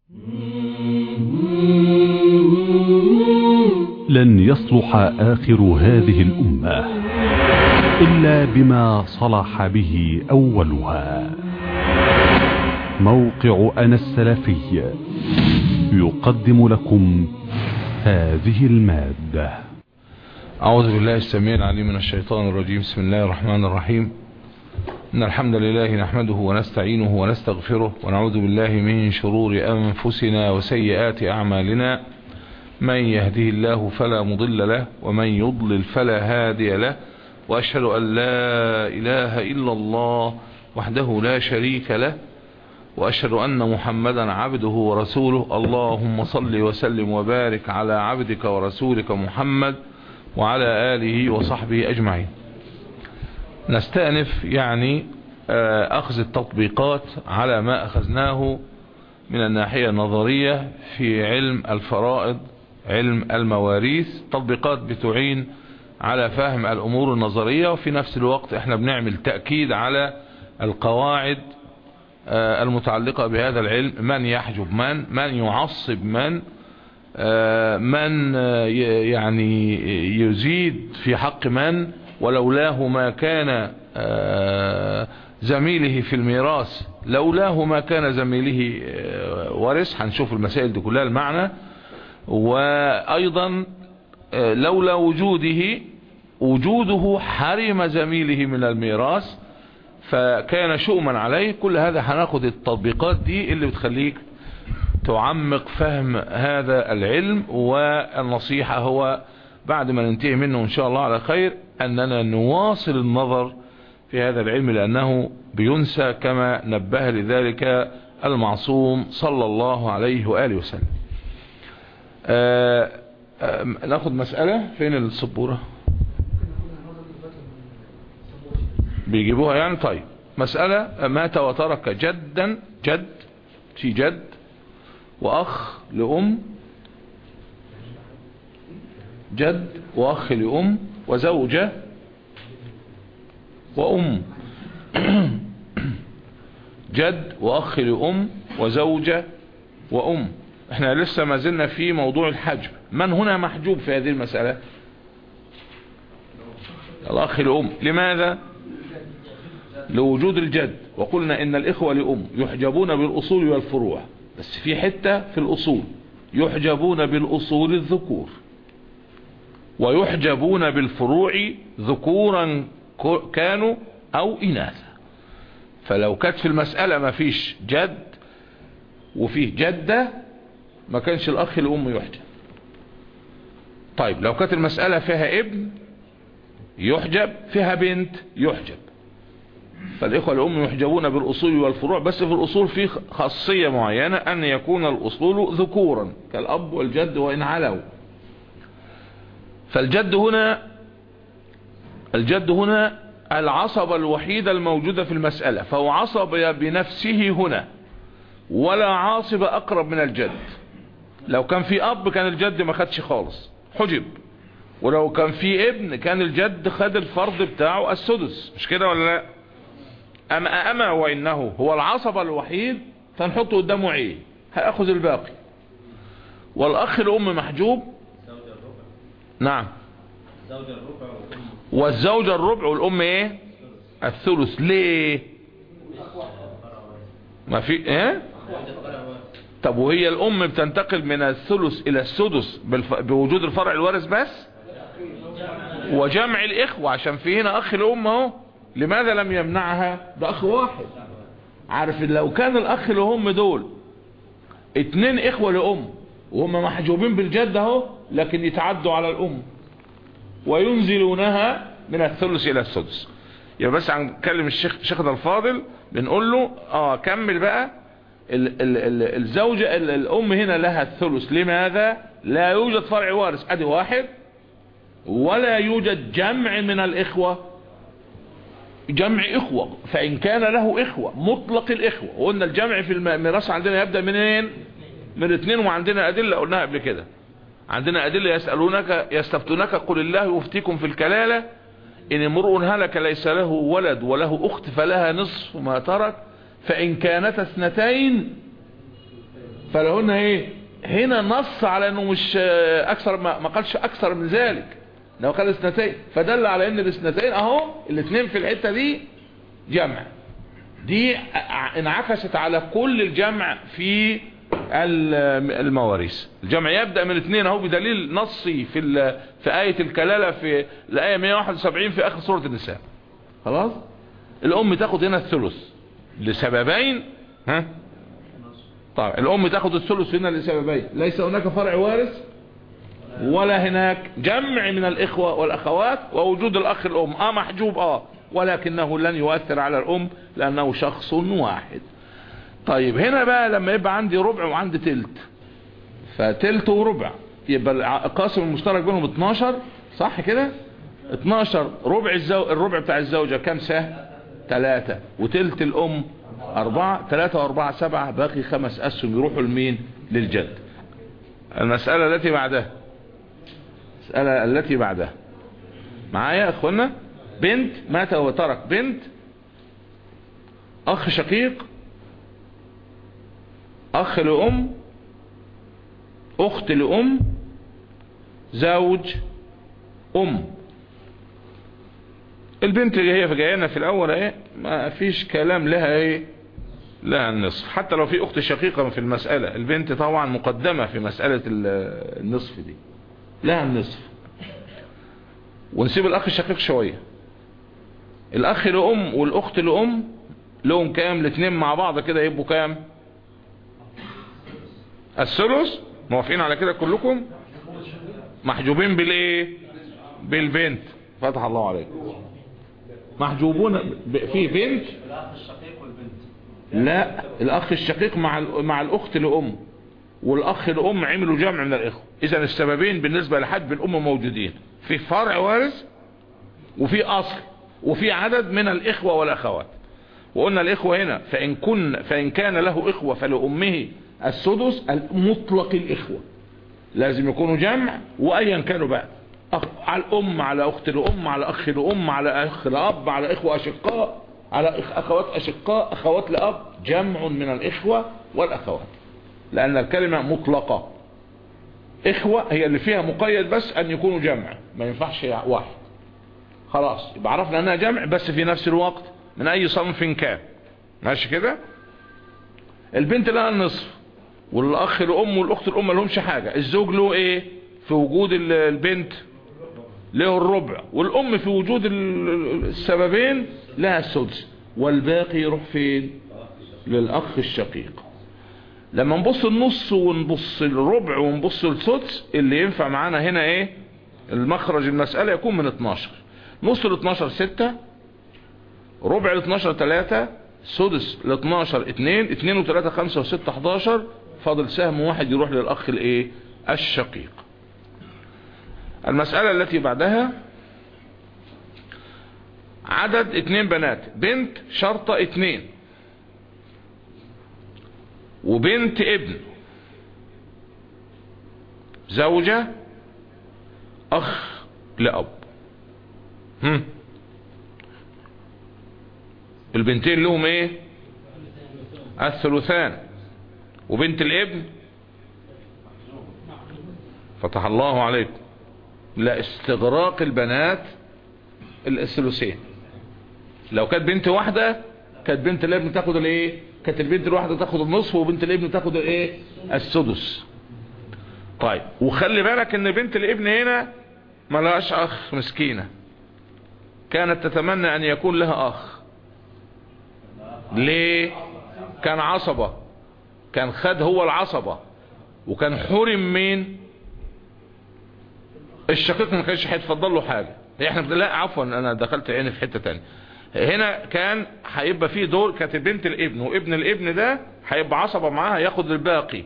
لن يصلح آخر هذه الأمة إلا بما صلح به أولها موقع أنا السلفي يقدم لكم هذه المادة أعوذ بالله السميع العليم من الشيطان الرجيم بسم الله الرحمن الرحيم إن الحمد لله نحمده ونستعينه ونستغفره ونعوذ بالله من شرور أنفسنا وسيئات أعمالنا من يهده الله فلا مضل له ومن يضلل فلا هادي له وأشهد أن لا إله إلا الله وحده لا شريك له وأشهد أن محمدا عبده ورسوله اللهم صل وسلم وبارك على عبدك ورسولك محمد وعلى آله وصحبه أجمعين نستأنف يعني أخذ التطبيقات على ما أخذناه من الناحية النظرية في علم الفرائض علم المواريث تطبيقات بتعين على فهم الأمور النظرية وفي نفس الوقت احنا بنعمل تأكيد على القواعد المتعلقة بهذا العلم من يحجب من من يعصب من من يعني يزيد في حق من ولولاه ما كان زميله في الميراث لولاه ما كان زميله ورث هنشوف المسائل دي كلها المعنى وأيضا لولا وجوده وجوده حرم زميله من الميراث فكان شؤما عليه كل هذا هناخد التطبيقات دي اللي بتخليك تعمق فهم هذا العلم والنصيحة هو بعد ما ننتهي منه ان شاء الله على خير اننا نواصل النظر في هذا العلم لانه بينسى كما نبه لذلك المعصوم صلى الله عليه وآله وسلم آآ آآ ناخد مسألة فين السبورة بيجيبوها يعني طيب مسألة مات وترك جدا جد في جد واخ لأم جد واخ لأم وزوجة وأم جد واخ لأم وزوجة وأم احنا لسه ما زلنا في موضوع الحجب من هنا محجوب في هذه المسألة الاخ لأم لماذا لوجود الجد وقلنا ان الاخوة لأم يحجبون بالاصول والفروع بس في حتة في الاصول يحجبون بالاصول الذكور ويحجبون بالفروع ذكورا كانوا او اناثا فلو كانت في المسألة ما فيش جد وفيه جدة ما كانش الاخ الام يحجب طيب لو كانت المسألة فيها ابن يحجب فيها بنت يحجب فالاخوة الام يحجبون بالاصول والفروع بس في الاصول في خاصية معينة ان يكون الاصول ذكورا كالاب والجد وان علوا فالجد هنا الجد هنا العصبة الوحيدة الموجودة في المسألة فهو عصب بنفسه هنا ولا عاصب اقرب من الجد لو كان في اب كان الجد ما خدش خالص حجب ولو كان في ابن كان الجد خد الفرض بتاعه السدس مش كده ولا لا اما اما وانه هو العصب الوحيد فنحطه قدامه عين هياخذ الباقي والاخ الام محجوب نعم والزوجة الربع والام ايه الثلث ليه ما في ايه طب وهي الام بتنتقل من الثلث الى السدس بالف... بوجود الفرع الوارث بس وجمع الاخوة عشان في هنا اخ الام اهو لماذا لم يمنعها ده اخ واحد عارف لو كان الاخ الام دول اتنين اخوة لام وهم محجوبين بالجد اهو لكن يتعدوا على الام وينزلونها من الثلث الى السدس يبقى بس هنكلم الشيخ شيخنا الفاضل بنقول له اه كمل بقى ال ال ال الزوجة ال الام هنا لها الثلث لماذا لا يوجد فرع وارث ادي واحد ولا يوجد جمع من الاخوة جمع اخوة فان كان له اخوة مطلق الاخوة وقلنا الجمع في الميراث عندنا يبدأ منين من اثنين وعندنا ادلة قلناها قبل كده عندنا ادلة يسألونك يستفتونك قل الله يفتيكم في الكلالة ان امرؤ هلك ليس له ولد وله اخت فلها نصف ما ترك فان كانت اثنتين فلو قلنا ايه هنا نص على انه مش آه، اكثر ما ما قالش اكثر من ذلك لو قال اثنتين فدل على ان الاثنتين اهو الاثنين في الحته دي جمع دي ع- انعكست على كل الجمع في ال- المواريث الجمع يبدأ من اثنين اهو بدليل نصي في ال- في آية الكلالة في الآية 171 في آخر سورة النساء خلاص الأم تاخد هنا الثلث لسببين ها طيب الأم تاخد الثلث هنا لسببين ليس هناك فرع وارث ولا هناك جمع من الإخوة والأخوات ووجود الأخ الأم آه محجوب آه ولكنه لن يؤثر على الأم لأنه شخص واحد طيب هنا بقى لما يبقى عندي ربع وعندي تلت فتلت وربع يبقى الع- القاسم المشترك بينهم 12 صح كده 12 ربع الزو... الربع بتاع الزوجة كام سهم ثلاثة وتلت الأم أربعة ثلاثة وأربعة سبعة باقي خمس أسهم يروحوا لمين للجد المسألة التي بعدها المسألة التي بعدها معايا يا أخوانا بنت مات وترك بنت أخ شقيق أخ لأم أخت لأم زوج أم البنت اللي هي في جاينا في الأول ايه ما فيش كلام لها ايه لها النصف حتى لو في أخت شقيقة في المسألة البنت طبعا مقدمة في مسألة ال- النصف دي لها النصف ونسيب الأخ الشقيق شوية الأخ لأم والأخت لأم لهم كام الاثنين مع بعض كده يبقوا كام الثلث موافقين على كده كلكم محجوبين بالايه بالبنت فتح الله عليكم محجوبون ب- في بنت الاخ الشقيق والبنت لا الاخ الشقيق مع ال- مع الاخت لام والاخ لام عملوا جمع من الاخوه اذا السببين بالنسبه لحد الام موجودين في فرع وارث وفي اصل وفي عدد من الاخوه والاخوات وقلنا الاخوه هنا فان كن فان كان له اخوه فلامه السدس المطلق الاخوه لازم يكونوا جمع وايا كانوا بقى أخ على الام على اخت الام على اخ الام على اخ الاب على اخوه اشقاء على أخ- اخوات اشقاء اخوات لاب جمع من الاخوه والاخوات لان الكلمه مطلقه اخوه هي اللي فيها مقيد بس ان يكونوا جمع ما ينفعش واحد خلاص يبقى عرفنا انها جمع بس في نفس الوقت من اي صنف كان ماشي كده البنت لها النصف والاخ الام والاخت الام لهمش حاجه الزوج له ايه في وجود ال- البنت له الربع والام في وجود ال- السببين لها السدس والباقي يروح فين للاخ الشقيق لما نبص النص ونبص الربع ونبص السدس اللي ينفع معانا هنا ايه المخرج المسألة يكون من 12 نص ال 12 6 ربع ال 12 3 سدس ال 12 2 2 و3 5 و6 11 فاضل سهم واحد يروح للاخ الايه الشقيق المسألة التي بعدها عدد اتنين بنات بنت شرطة اتنين وبنت ابن زوجة اخ لاب هم. البنتين لهم ايه الثلثان وبنت الابن فتح الله عليكم لا استغراق البنات الثلثين لو كانت بنت واحدة كانت بنت الابن تاخد الايه كانت البنت الواحدة تاخد النصف وبنت الابن تاخد الايه السدس طيب وخلي بالك ان بنت الابن هنا ملهاش اخ مسكينة كانت تتمنى ان يكون لها اخ ليه كان عصبة كان خد هو العصبة وكان حرم مين الشقيق ما كانش هيتفضل له حاجة احنا لا عفوا انا دخلت عيني في حتة تانية هنا كان هيبقى فيه دور كانت بنت الابن وابن الابن ده هيبقى عصبة معاها ياخد الباقي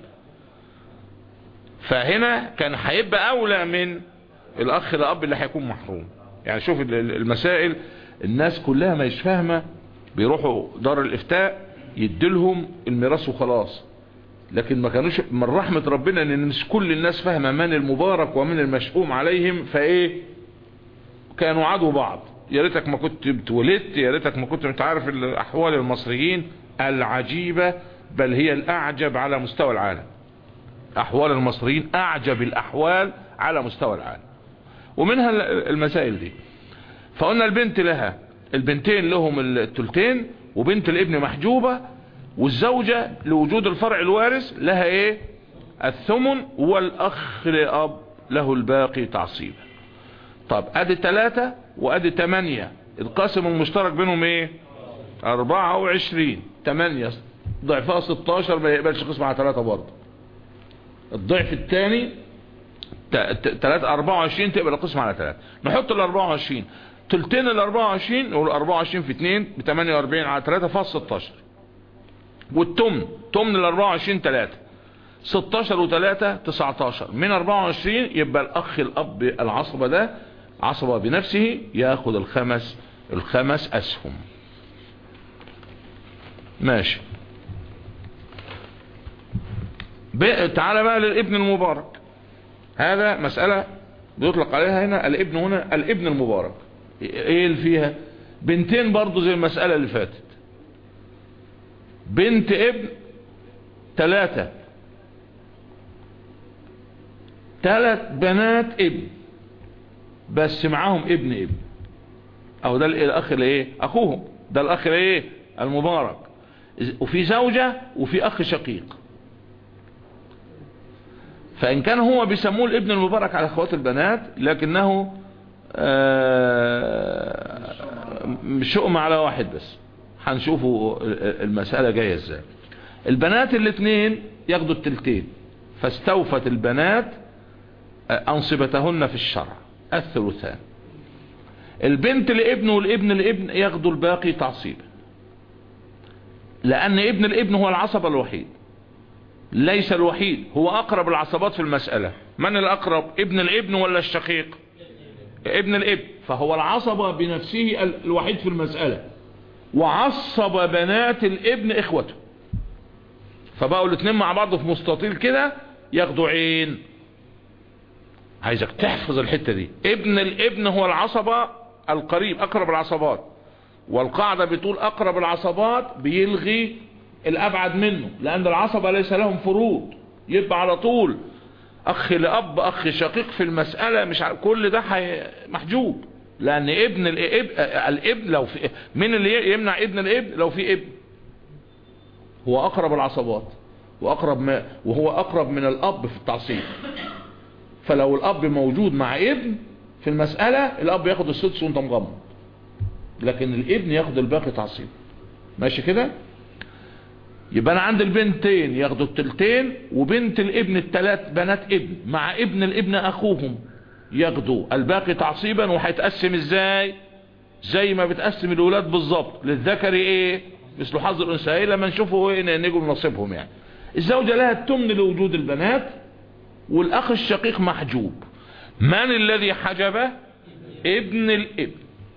فهنا كان هيبقى اولى من الاخ الاب اللي هيكون محروم يعني شوف ال- ال- المسائل الناس كلها ما فاهمه بيروحوا دار الافتاء يديلهم الميراث وخلاص لكن ما كانوش من رحمة ربنا ان مش كل الناس فاهمة من المبارك ومن المشؤوم عليهم فايه كانوا عدو بعض يا ريتك ما كنت اتولدت يا ريتك ما كنت متعرف الاحوال المصريين العجيبة بل هي الاعجب على مستوى العالم احوال المصريين اعجب الاحوال على مستوى العالم ومنها المسائل دي فقلنا البنت لها البنتين لهم التلتين وبنت الابن محجوبة والزوجة لوجود الفرع الوارث لها ايه الثمن والاخ لاب له الباقي تعصيبا طب ادي ثلاثة وادي ثمانية القاسم المشترك بينهم ايه اربعة وعشرين ثمانية ضعفها ستاشر ما يقبلش قسم على ثلاثة برضه الضعف الثاني ثلاثة اربعة وعشرين تقبل القسم على ثلاثة نحط الاربعة وعشرين تلتين الاربعة وعشرين نقول اربعة وعشرين في اتنين بتمانية واربعين على ثلاثة فاص ستاشر والتمن تمن الاربعة وعشرين ثلاثة ستاشر وثلاثة تسعتاشر من اربعة وعشرين يبقى الاخ الاب العصبة ده عصبة بنفسه ياخد الخمس الخمس اسهم ماشي تعالى بقى للابن المبارك هذا مسألة بيطلق عليها هنا الابن هنا الابن المبارك ايه اللي فيها بنتين برضو زي المسألة اللي فاتت بنت ابن ثلاثة ثلاث بنات ابن بس معاهم ابن ابن او ده الاخ اللي ايه اخوهم ده الاخ اللي ايه المبارك وفي زوجة وفي اخ شقيق فان كان هو بيسموه الابن المبارك على اخوات البنات لكنه شؤم على واحد بس هنشوفوا المسألة جاية ازاي البنات الاثنين ياخدوا التلتين فاستوفت البنات انصبتهن في الشرع الثلثان البنت لابن والابن لابن ياخدوا الباقي تعصيبا لان ابن الابن هو العصب الوحيد ليس الوحيد هو اقرب العصبات في المسألة من الاقرب ابن الابن ولا الشقيق ابن الابن فهو العصبة بنفسه الوحيد في المسألة وعصب بنات الابن اخوته فبقوا الاثنين مع بعض في مستطيل كده ياخدوا عين عايزك تحفظ الحتة دي ابن الابن هو العصبة القريب اقرب العصبات والقاعدة بتقول اقرب العصبات بيلغي الابعد منه لان العصبة ليس لهم فروض يبقى على طول اخ لاب اخ شقيق في المسألة مش كل ده محجوب لان ابن الاب الابن لو في من اللي يمنع ابن الابن لو في ابن هو اقرب العصبات واقرب ما وهو اقرب من الاب في التعصيب فلو الاب موجود مع ابن في المسألة الاب ياخد السدس وانت مغمض لكن الابن ياخد الباقي تعصيب ماشي كده يبقى انا عند البنتين ياخدوا التلتين وبنت الابن التلات بنات ابن مع ابن الابن اخوهم ياخدوا الباقي تعصيبا وهيتقسم ازاي زي ما بتقسم الولاد بالظبط للذكر ايه مثل حظ الانثيين لما نشوفه ايه نجوا نصيبهم يعني الزوجة لها التمن لوجود البنات والاخ الشقيق محجوب من الذي حجبه ابن الابن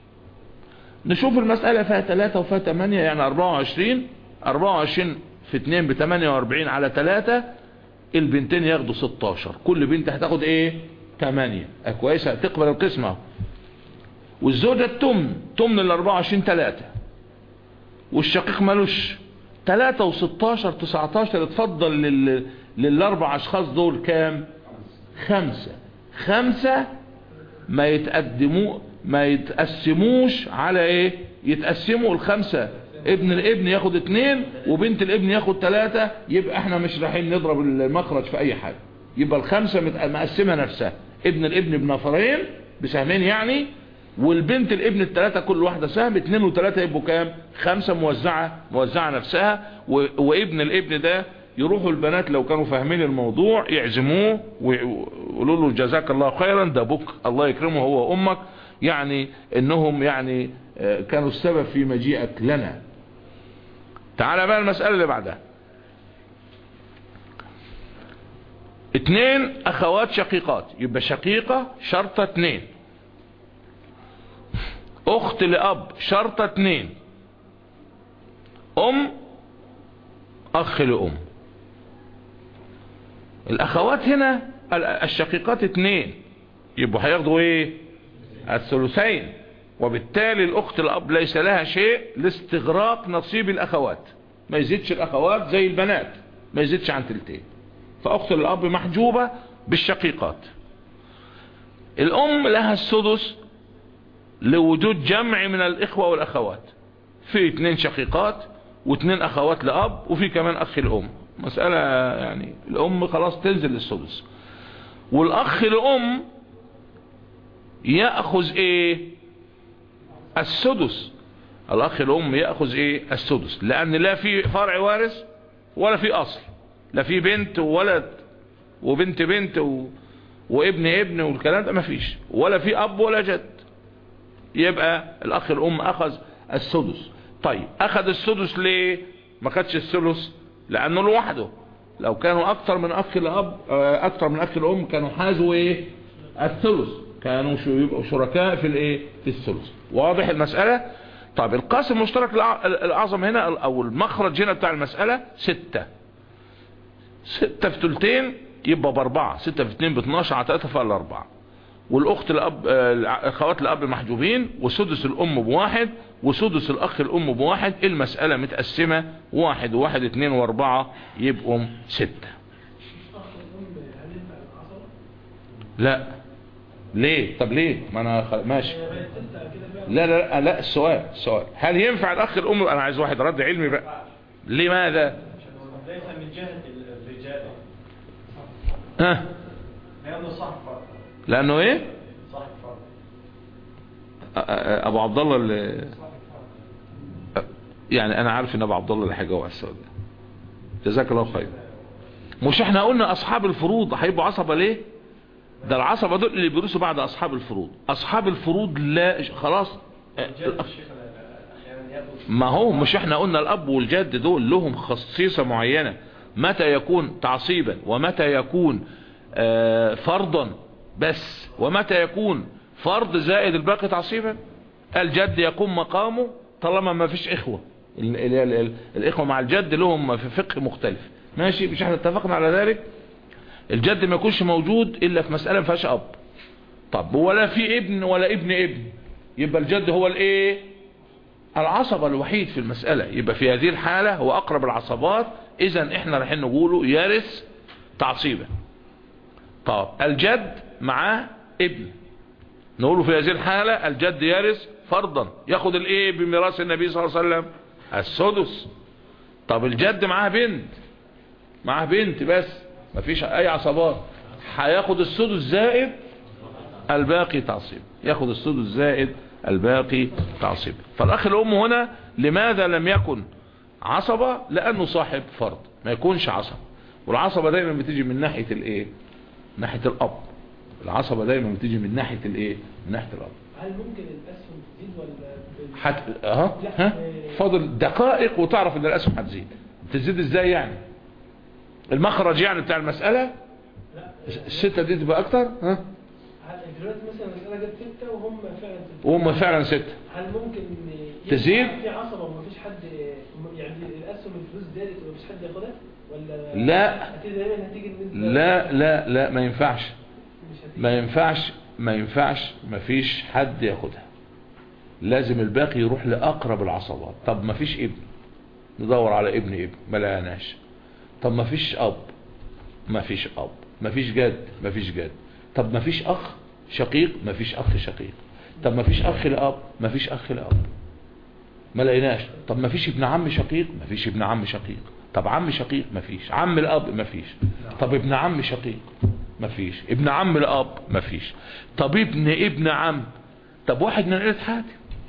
نشوف المسألة فيها 3 وفيها 8 يعني 24 24 في 2 ب 48 على 3 البنتين ياخدوا 16 كل بنت هتاخد ايه 8 كويسة تقبل القسمة والزوجة التمن تمن ال 24 3 والشقيق مالوش 3 و16 19 اتفضل لل... للاربع اشخاص دول كام خمسة خمسة ما يتقدموا ما يتقسموش على ايه يتقسموا الخمسة ابن الابن ياخد اتنين وبنت الابن ياخد تلاتة يبقى احنا مش رايحين نضرب المخرج في اي حاجة يبقى الخمسة مقسمة نفسها ابن الابن بنفرين بسهمين يعني والبنت الابن التلاتة كل واحدة سهم اتنين وتلاتة يبقوا كام خمسة موزعة موزعة نفسها وابن الابن ده يروحوا البنات لو كانوا فاهمين الموضوع يعزموه ويقولوا له جزاك الله خيرا ده ابوك الله يكرمه هو وامك يعني انهم يعني كانوا السبب في مجيئك لنا تعال بقى المسألة اللي بعدها اتنين اخوات شقيقات يبقى شقيقة شرطة اتنين اخت لاب شرطة اتنين ام اخ لام الاخوات هنا الشقيقات اتنين يبقوا هياخدوا ايه الثلثين وبالتالي الاخت الاب ليس لها شيء لاستغراق نصيب الاخوات ما يزيدش الاخوات زي البنات ما يزيدش عن تلتين فاخت الاب محجوبة بالشقيقات الام لها السدس لوجود جمع من الاخوة والاخوات في اتنين شقيقات واتنين اخوات لاب وفي كمان اخ الام مسألة يعني الام خلاص تنزل للسدس والاخ الام يأخذ ايه السدس الاخ الام يأخذ ايه السدس لان لا في فرع وارث ولا في اصل لا في بنت وولد وبنت بنت و... وابن ابن والكلام ده مفيش ولا في اب ولا جد يبقى الاخ الام اخذ السدس طيب اخذ السدس ليه ما خدش الثلث لانه لوحده لو كانوا اكتر من اخ الاب اكتر من اخ الام كانوا حازوا ايه الثلث كانوا شو يبقوا شركاء في الايه في الثلث واضح المسألة طيب القاسم المشترك الاعظم هنا او المخرج هنا بتاع المسألة ستة ستة في تلتين يبقى باربعة ستة في اتنين باتناشر على تلاتة فقال اربعة والاخت الاب اخوات الاب المحجوبين وسدس الام بواحد وسدس الاخ الام بواحد المسألة متقسمة واحد وواحد اتنين واربعة يبقوا ستة لا ليه طب ليه ما انا خ... ماشي لا لا لا, لا السؤال السؤال هل ينفع الاخ الام انا عايز واحد رد علمي بقى لماذا ليس من جهة الرجال ها لأنه صاحب فرد لانه ايه صاحب فرد أ- أ- ابو عبد الله اللي يعني انا عارف ان ابو عبد الله اللي هيجاوب على السؤال ده جزاك الله خير مش احنا قلنا اصحاب الفروض هيبقوا عصبة ليه ده العصبة دول اللي بيرثوا بعد اصحاب الفروض اصحاب الفروض لا خلاص جهة الشيخ يعني يأخذ ما هو مش احنا قلنا الاب والجد دول لهم خصيصة معينة متى يكون تعصيبا ومتى يكون آه، فرضا بس ومتى يكون فرض زائد الباقي تعصيبا الجد يقوم مقامه طالما ما فيش اخوة ال ال ال ال الاخوة مع الجد لهم في فقه مختلف ماشي مش احنا اتفقنا على ذلك الجد ما يكونش موجود الا في مسألة ما فيهاش اب طب ولا في ابن ولا ابن ابن يبقى الجد هو الايه العصب الوحيد في المسألة يبقى في هذه الحالة هو أقرب العصبات إذا إحنا رايحين نقوله يرث تعصيبا طب الجد معاه ابن نقوله في هذه الحالة الجد يرث فرضا ياخد الايه بميراث النبي صلى الله عليه وسلم السدس طب الجد معاه بنت معاه بنت بس مفيش اي عصبات هياخد السدس زائد الباقي تعصيب ياخد السدس زائد الباقي تعصيب فالاخ الام هنا لماذا لم يكن عصبة لانه صاحب فرض ما يكونش عصب والعصبة دايما بتيجي من ناحية الايه ناحية الاب العصبة دايما بتيجي من ناحية الايه من ناحية الاب هل ممكن الاسهم تزيد ولا بال- حت... ها ها فاضل دقائق وتعرف ان الاسهم هتزيد تزيد ازاي يعني المخرج يعني بتاع المسألة لا الستة دي تبقى اكتر ها هل دلوقتي مثلا المسألة جت ستة وهم فعلا ستة وهم فعلا ستة هل ممكن ينفع تزيد؟ في عصبة ومفيش حد يعني الاسهم الفلوس زادت ومفيش حد ياخدها ولا لا. هتيجي دايما هتيجي النسبة لا لا لا ما ينفعش مش هتيجي ما ينفعش ما ينفعش ما فيش حد ياخدها لازم الباقي يروح لأقرب العصبات طب ما فيش ابن ندور على ابن ابن ما لقيناش طب ما فيش أب ما فيش أب ما فيش جد ما فيش جد طب ما فيش أخ شقيق ما فيش أخ شقيق طب ما فيش أخ لأب ما فيش أخ لأب ما لقيناش طب ما فيش ابن عم شقيق ما فيش ابن عم شقيق طب عم شقيق ما فيش عم الأب ما فيش طب ابن عم شقيق ما فيش ابن عم الأب ما فيش طب ابن ابن عم طب واحد من عيلة حاتم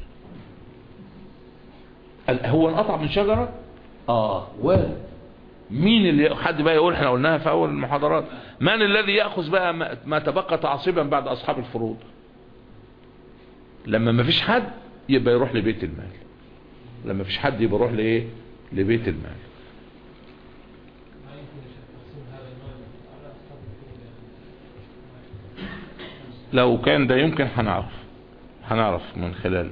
ال- هو انقطع من شجرة اه ولد مين اللي حد بقى يقول احنا قلناها في اول المحاضرات من الذي يأخذ بقى ما- ما تبقى تعصيبا بعد اصحاب الفروض لما ما فيش حد يبقى يروح لبيت المال لما فيش حد يبقى يروح لايه لبيت المال لو كان ده يمكن هنعرف هنعرف من خلال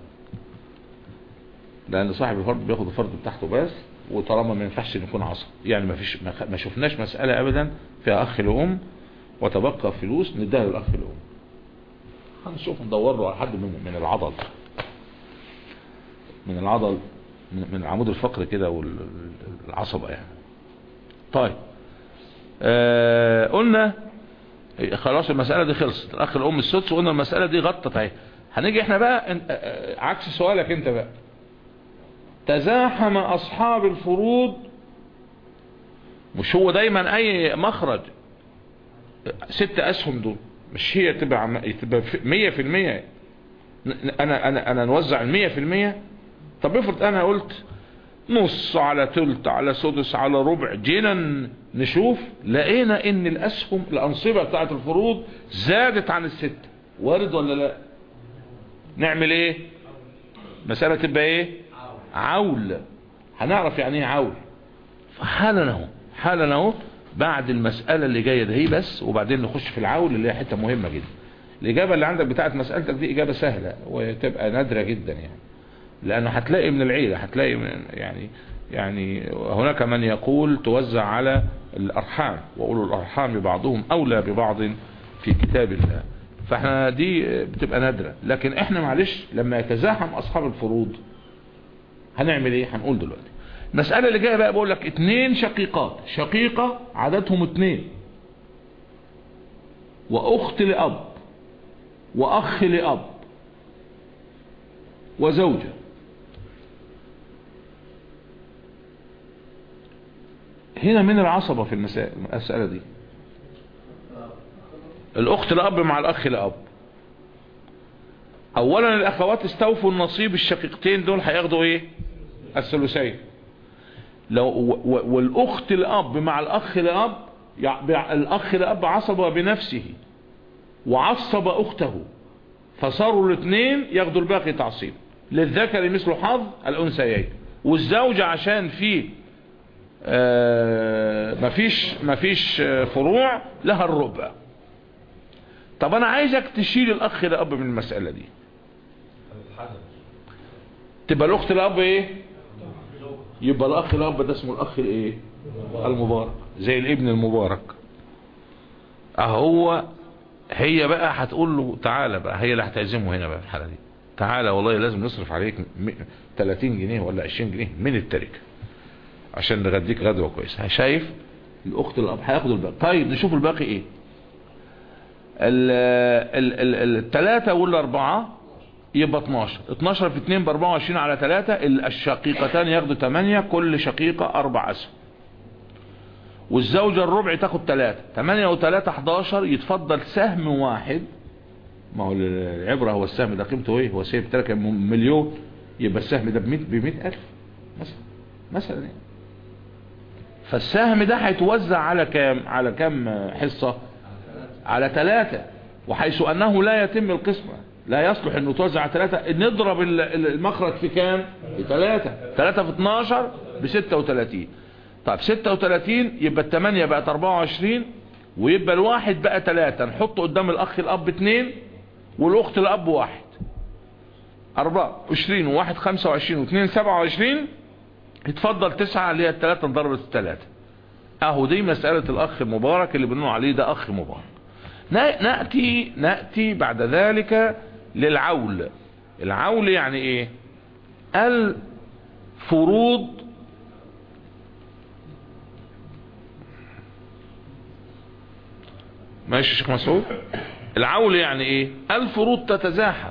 لان صاحب الفرد بياخد الفرد بتاعته بس وطالما ما ينفعش ان يكون عصب يعني ما فيش ما خ- ما شفناش مسألة ابدا فيها اخ لام وتبقى فلوس نديها للاخ الام هنشوف ندور له على حد من من العضل من العضل من من العمود الفقري كده والعصبة يعني طيب آه قلنا خلاص المسألة دي خلصت الاخ الام السدس وقلنا المسألة دي غطت اهي هنيجي احنا بقى ان- آه، آه، عكس سؤالك انت بقى تزاحم اصحاب الفروض مش هو دايما اي مخرج ست اسهم دول مش هي تبقى عم- تبقى في- مية في المية ن- انا انا انا نوزع المية في المية طب افرض انا قلت نص على تلت على سدس على ربع جينا ن- نشوف لقينا ان الاسهم الانصبة بتاعت الفروض زادت عن الست وارد ولا لا نعمل ايه مسألة تبقى ايه عول هنعرف يعني ايه عول فحالا اهو حالا اهو بعد المسألة اللي جاية دي بس وبعدين نخش في العول اللي هي حتة مهمة جدا الإجابة اللي عندك بتاعت مسألتك دي إجابة سهلة وتبقى نادرة جدا يعني لأنه هتلاقي من العيلة هتلاقي من يعني يعني هناك من يقول توزع على الأرحام وأولو الأرحام بعضهم أولى ببعض في كتاب الله فاحنا دي بتبقى نادرة لكن احنا معلش لما يتزاحم أصحاب الفروض هنعمل ايه هنقول دلوقتي المسألة اللي جاية بقى بقول لك اتنين شقيقات شقيقة عددهم اتنين واخت لأب واخ لأب وزوجة هنا من العصبة في المسائل المسألة دي الاخت لأب مع الاخ لأب اولا الاخوات استوفوا النصيب الشقيقتين دول هياخدوا ايه الثلثين لو و- و- والاخت الاب مع الاخ الاب يع- بع- الاخ الاب عصب بنفسه وعصب اخته فصاروا الاثنين ياخدوا الباقي تعصيب للذكر مثل حظ الانثيين والزوجة عشان في آه مفيش مفيش آه، فروع لها الربع طب انا عايزك تشيل الاخ الاب من المسألة دي تبقى الاخت الاب ايه يبقى الاخ الاب ده اسمه الاخ الايه المبارك زي الابن المبارك اهو هي بقى هتقول له تعالى بقى هي اللي هتعزمه هنا بقى في الحاله دي تعالى والله لازم نصرف عليك م- 30 جنيه ولا 20 جنيه من التركه عشان نغديك غدوه كويسه شايف الاخت الاب هياخد الباقي طيب نشوف الباقي ايه الثلاثة والاربعة يبقى 12 12 في 2 ب 24 على 3 الشقيقتان ياخدوا 8 كل شقيقة اربع اسهم والزوجة الربع تاخد 3 8 و3 11 يتفضل سهم واحد ما هو العبرة هو السهم ده قيمته ايه هو سيب تركة مليون يبقى السهم ده ب 100 ب 100000 مثلا مثلا يعني فالسهم ده هيتوزع على كام على كام حصة على ثلاثة وحيث انه لا يتم القسمة لا يصلح انه توزع على ثلاثة نضرب ال- ال- المخرج في كام في ثلاثة ثلاثة في 12 ب 36 طيب 36 يبقى الثمانية بقت 24 ويبقى الواحد بقى ثلاثة نحط قدام الاخ الاب اتنين والاخت الاب واحد 24 وواحد 25 واثنين 27 يتفضل تسعة اللي هي الثلاثة ضربة الثلاثة اهو دي مسألة الاخ المبارك اللي بنقول عليه ده اخ مبارك نا- نأتي نأتي بعد ذلك للعول العول يعني ايه الفروض ماشي يا شيخ مسعود العول يعني ايه الفروض تتزاحم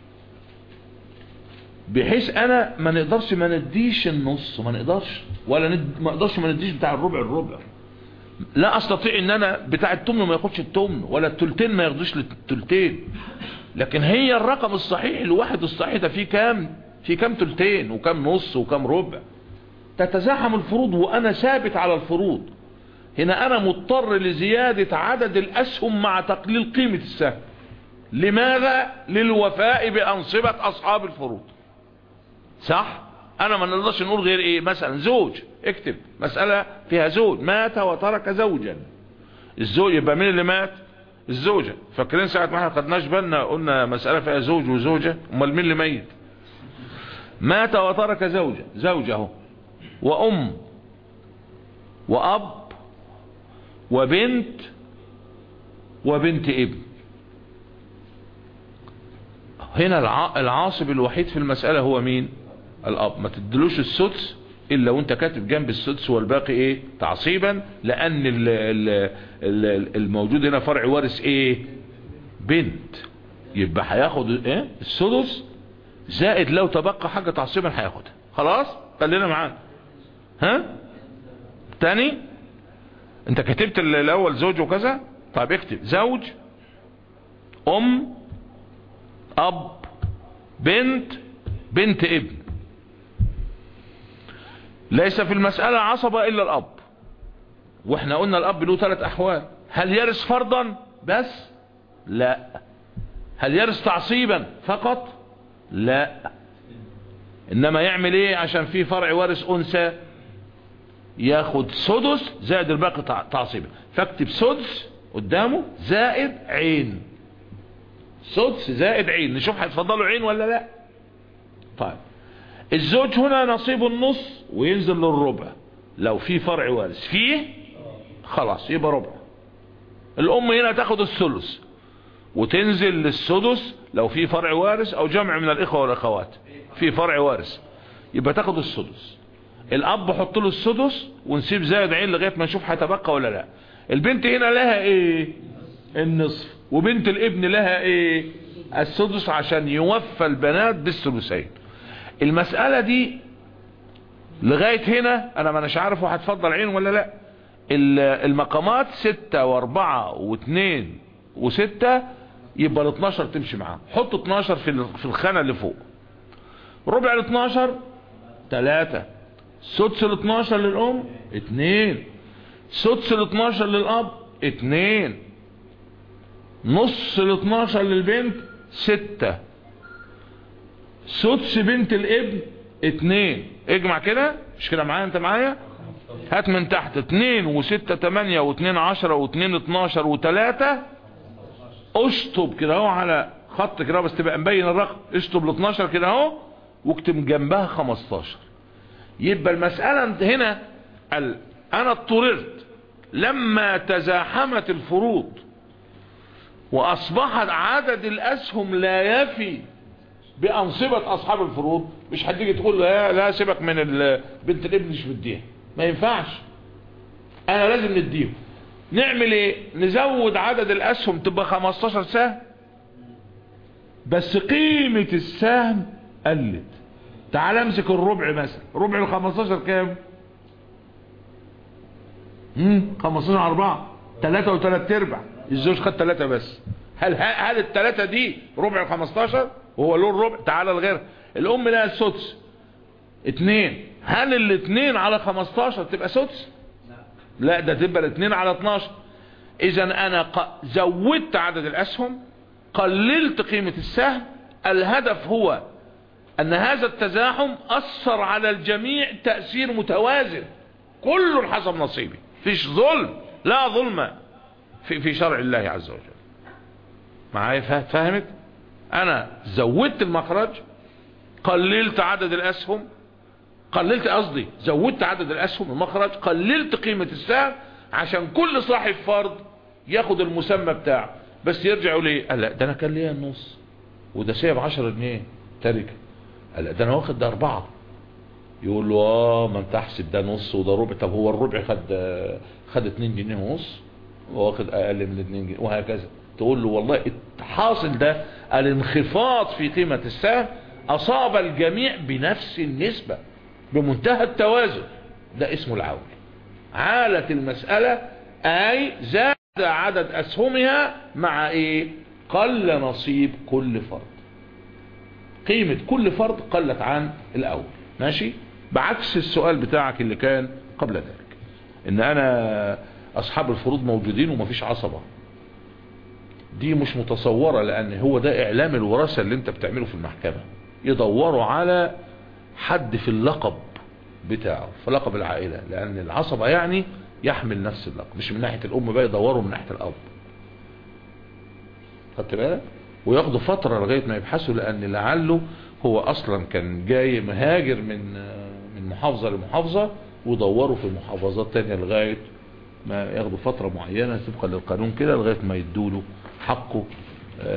بحيث انا ما نقدرش ما نديش النص ما نقدرش ولا ند... ما نقدرش ما نديش بتاع الربع الربع لا استطيع ان انا بتاع التمن ما ياخدش التمن ولا التلتين ما ياخدوش التلتين لكن هي الرقم الصحيح الواحد الصحيح ده فيه كام فيه كام تلتين وكام نص وكام ربع تتزاحم الفروض وانا ثابت على الفروض هنا انا مضطر لزيادة عدد الاسهم مع تقليل قيمة السهم لماذا للوفاء بانصبة اصحاب الفروض صح انا ما نقدرش نقول غير ايه مثلا زوج اكتب مسألة فيها زوج مات وترك زوجا الزوج يبقى مين اللي مات الزوجة فاكرين ساعة ما احنا خدناش بالنا قلنا مسألة فيها زوج وزوجة امال مين اللي ميت مات وترك زوجة زوجه وام واب وبنت وبنت ابن هنا الع- العاصب الوحيد في المسألة هو مين الاب ما تدلوش السدس الا وانت كاتب جنب السدس والباقي ايه تعصيبا لان ال ال ال الموجود هنا فرع وارث ايه بنت يبقى هياخد ايه السدس زائد لو تبقى حاجة تعصيبا هياخدها خلاص خلينا معانا ها تاني انت كتبت ال- الاول زوج وكذا طيب اكتب زوج ام اب بنت بنت ابن ليس في المسألة عصبة الا الاب واحنا قلنا الاب له ثلاث احوال هل يرث فرضا بس لا هل يرث تعصيبا فقط لا انما يعمل ايه عشان في فرع وارث انثى ياخد سدس زائد الباقي تع- تعصيبا فاكتب سدس قدامه زائد عين سدس زائد عين نشوف هيتفضلوا عين ولا لا طيب الزوج هنا نصيب النص وينزل للربع لو في فرع وارث فيه خلاص يبقى ربع الام هنا تاخد الثلث وتنزل للسدس لو في فرع وارث او جمع من الاخوة والاخوات في فرع وارث يبقى تاخد السدس الاب حط له السدس ونسيب زائد عين لغايه ما نشوف هيتبقى ولا لا البنت هنا لها ايه النصف وبنت الابن لها ايه السدس عشان يوفى البنات بالثلثين المسألة دي لغاية هنا انا ما اناش عارف هتفضل عين ولا لا ال- المقامات ستة واربعة واثنين وستة يبقى ال 12 تمشي معاه حط 12 في ال- في الخانة اللي فوق ربع ال 12 ثلاثة سدس ال 12 للأم اتنين سدس ال 12 للأب اتنين نص ال 12 للبنت ستة سدس بنت الابن اتنين اجمع كده مش كده معايا انت معايا هات من تحت اتنين وستة تمانية واتنين عشرة واتنين اتناشر وتلاتة اشطب كده اهو على خط كده بس تبقى مبين الرقم اشطب ال 12 كده اهو واكتب جنبها 15 يبقى المسألة هنا ال... انا اضطررت لما تزاحمت الفروض واصبحت عدد الاسهم لا يفي بانصبة اصحاب الفروض مش هتيجي تقول له لا, لا سيبك من ال- بنت الابن مش بديها ما ينفعش انا لازم نديهم نعمل ايه نزود عدد الاسهم تبقى 15 سهم بس قيمة السهم قلت تعال امسك الربع مثلا ربع ال 15 كام امم 15 4 3 و3 ارباع الزوج خد 3 بس هل هل الثلاثه دي ربع ال 15 وهو له الربع تعال الغير الام لها السدس اتنين هل الاثنين على 15 تبقى سدس لا ده تبقى الاثنين على 12 اذا انا ق- زودت عدد الاسهم قللت قيمة السهم الهدف هو ان هذا التزاحم اثر على الجميع تأثير متوازن كل حسب نصيبه فيش ظلم لا ظلم في, في شرع الله عز وجل معايا فه- فهمت انا زودت المخرج قللت عدد الاسهم قللت قصدي زودت عدد الاسهم المخرج قللت قيمة السهم عشان كل صاحب فرض ياخد المسمى بتاعه بس يرجع يقول ايه قال لا ده انا كان ليا النص وده سايب 10 جنيه تركه قال لا ده انا واخد ده اربعة يقول له اه ما انت احسب ده نص وده ربع طب هو الربع خد خد 2 جنيه ونص واخد اقل من 2 جنيه وهكذا تقول له والله الحاصل ده الانخفاض في قيمة السهم اصاب الجميع بنفس النسبة بمنتهى التوازن ده اسمه العول عالت المسألة اي زاد عدد اسهمها مع ايه قل نصيب كل فرد قيمة كل فرد قلت عن الاول ماشي بعكس السؤال بتاعك اللي كان قبل ذلك ان انا اصحاب الفروض موجودين ومفيش عصبة دي مش متصورة لان هو ده اعلام الوراثة اللي انت بتعمله في المحكمة يدوروا على حد في اللقب بتاعه في لقب العائلة لان العصبة يعني يحمل نفس اللقب مش من ناحية الام بقى يدوروا من ناحية الاب خدت بالك وياخدوا فترة لغاية ما يبحثوا لان لعله هو اصلا كان جاي مهاجر من من محافظة لمحافظة ودوروا في محافظات تانية لغاية ما ياخدوا فترة معينة طبقا للقانون كده لغاية ما يدوله حقه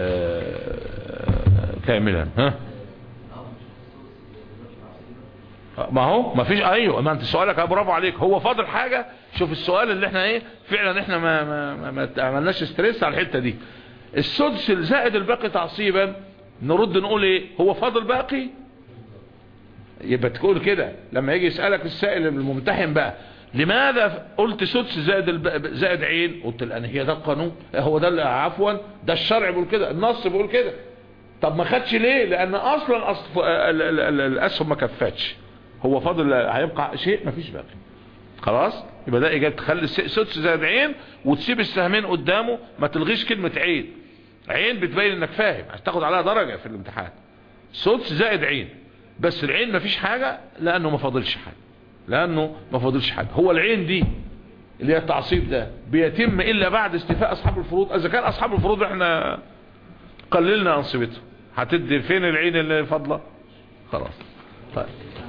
آه، كاملا ها ما هو ما فيش ايوه ما انت سؤالك أه برافو عليك هو فاضل حاجة شوف السؤال اللي احنا ايه فعلا احنا ما ما ما, ما عملناش ستريس على الحتة دي السدس الزائد الباقي تعصيبا نرد نقول ايه هو فاضل باقي يبقى تقول كده لما يجي يسألك السائل الممتحن بقى لماذا قلت سدس زائد الب... زائد عين قلت لان هي ده القانون هو ده اللي- عفوا ده الشرع بيقول كده النص بيقول كده طب ما خدش ليه لان اصلا أصف... ال... ال... ال... الاسهم ما كفتش هو فاضل هيبقى شيء ما فيش باقي خلاص يبقى ده اجابه تخلي الس- سدس زائد عين وتسيب السهمين قدامه ما تلغيش كلمه عين عين بتبين انك فاهم هتاخد عليها درجه في الامتحان سدس زائد عين بس العين ما فيش حاجه لانه ما فاضلش حاجه لانه ما فاضلش حاجه هو العين دي اللي هي التعصيب ده بيتم الا بعد استيفاء اصحاب الفروض اذا كان اصحاب الفروض احنا قللنا انصبتهم هتدي فين العين اللي فاضله خلاص طيب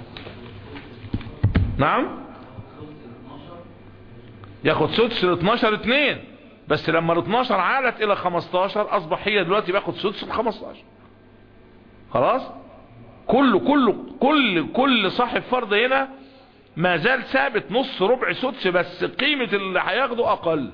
نعم ياخد سدس ال 12 2 بس لما ال 12 عالت الى 15 اصبح هي دلوقتي بياخد سدس ال 15 خلاص كله كله كل كل صاحب فرض هنا ما زال ثابت نص ربع سدس بس قيمة اللي هياخده اقل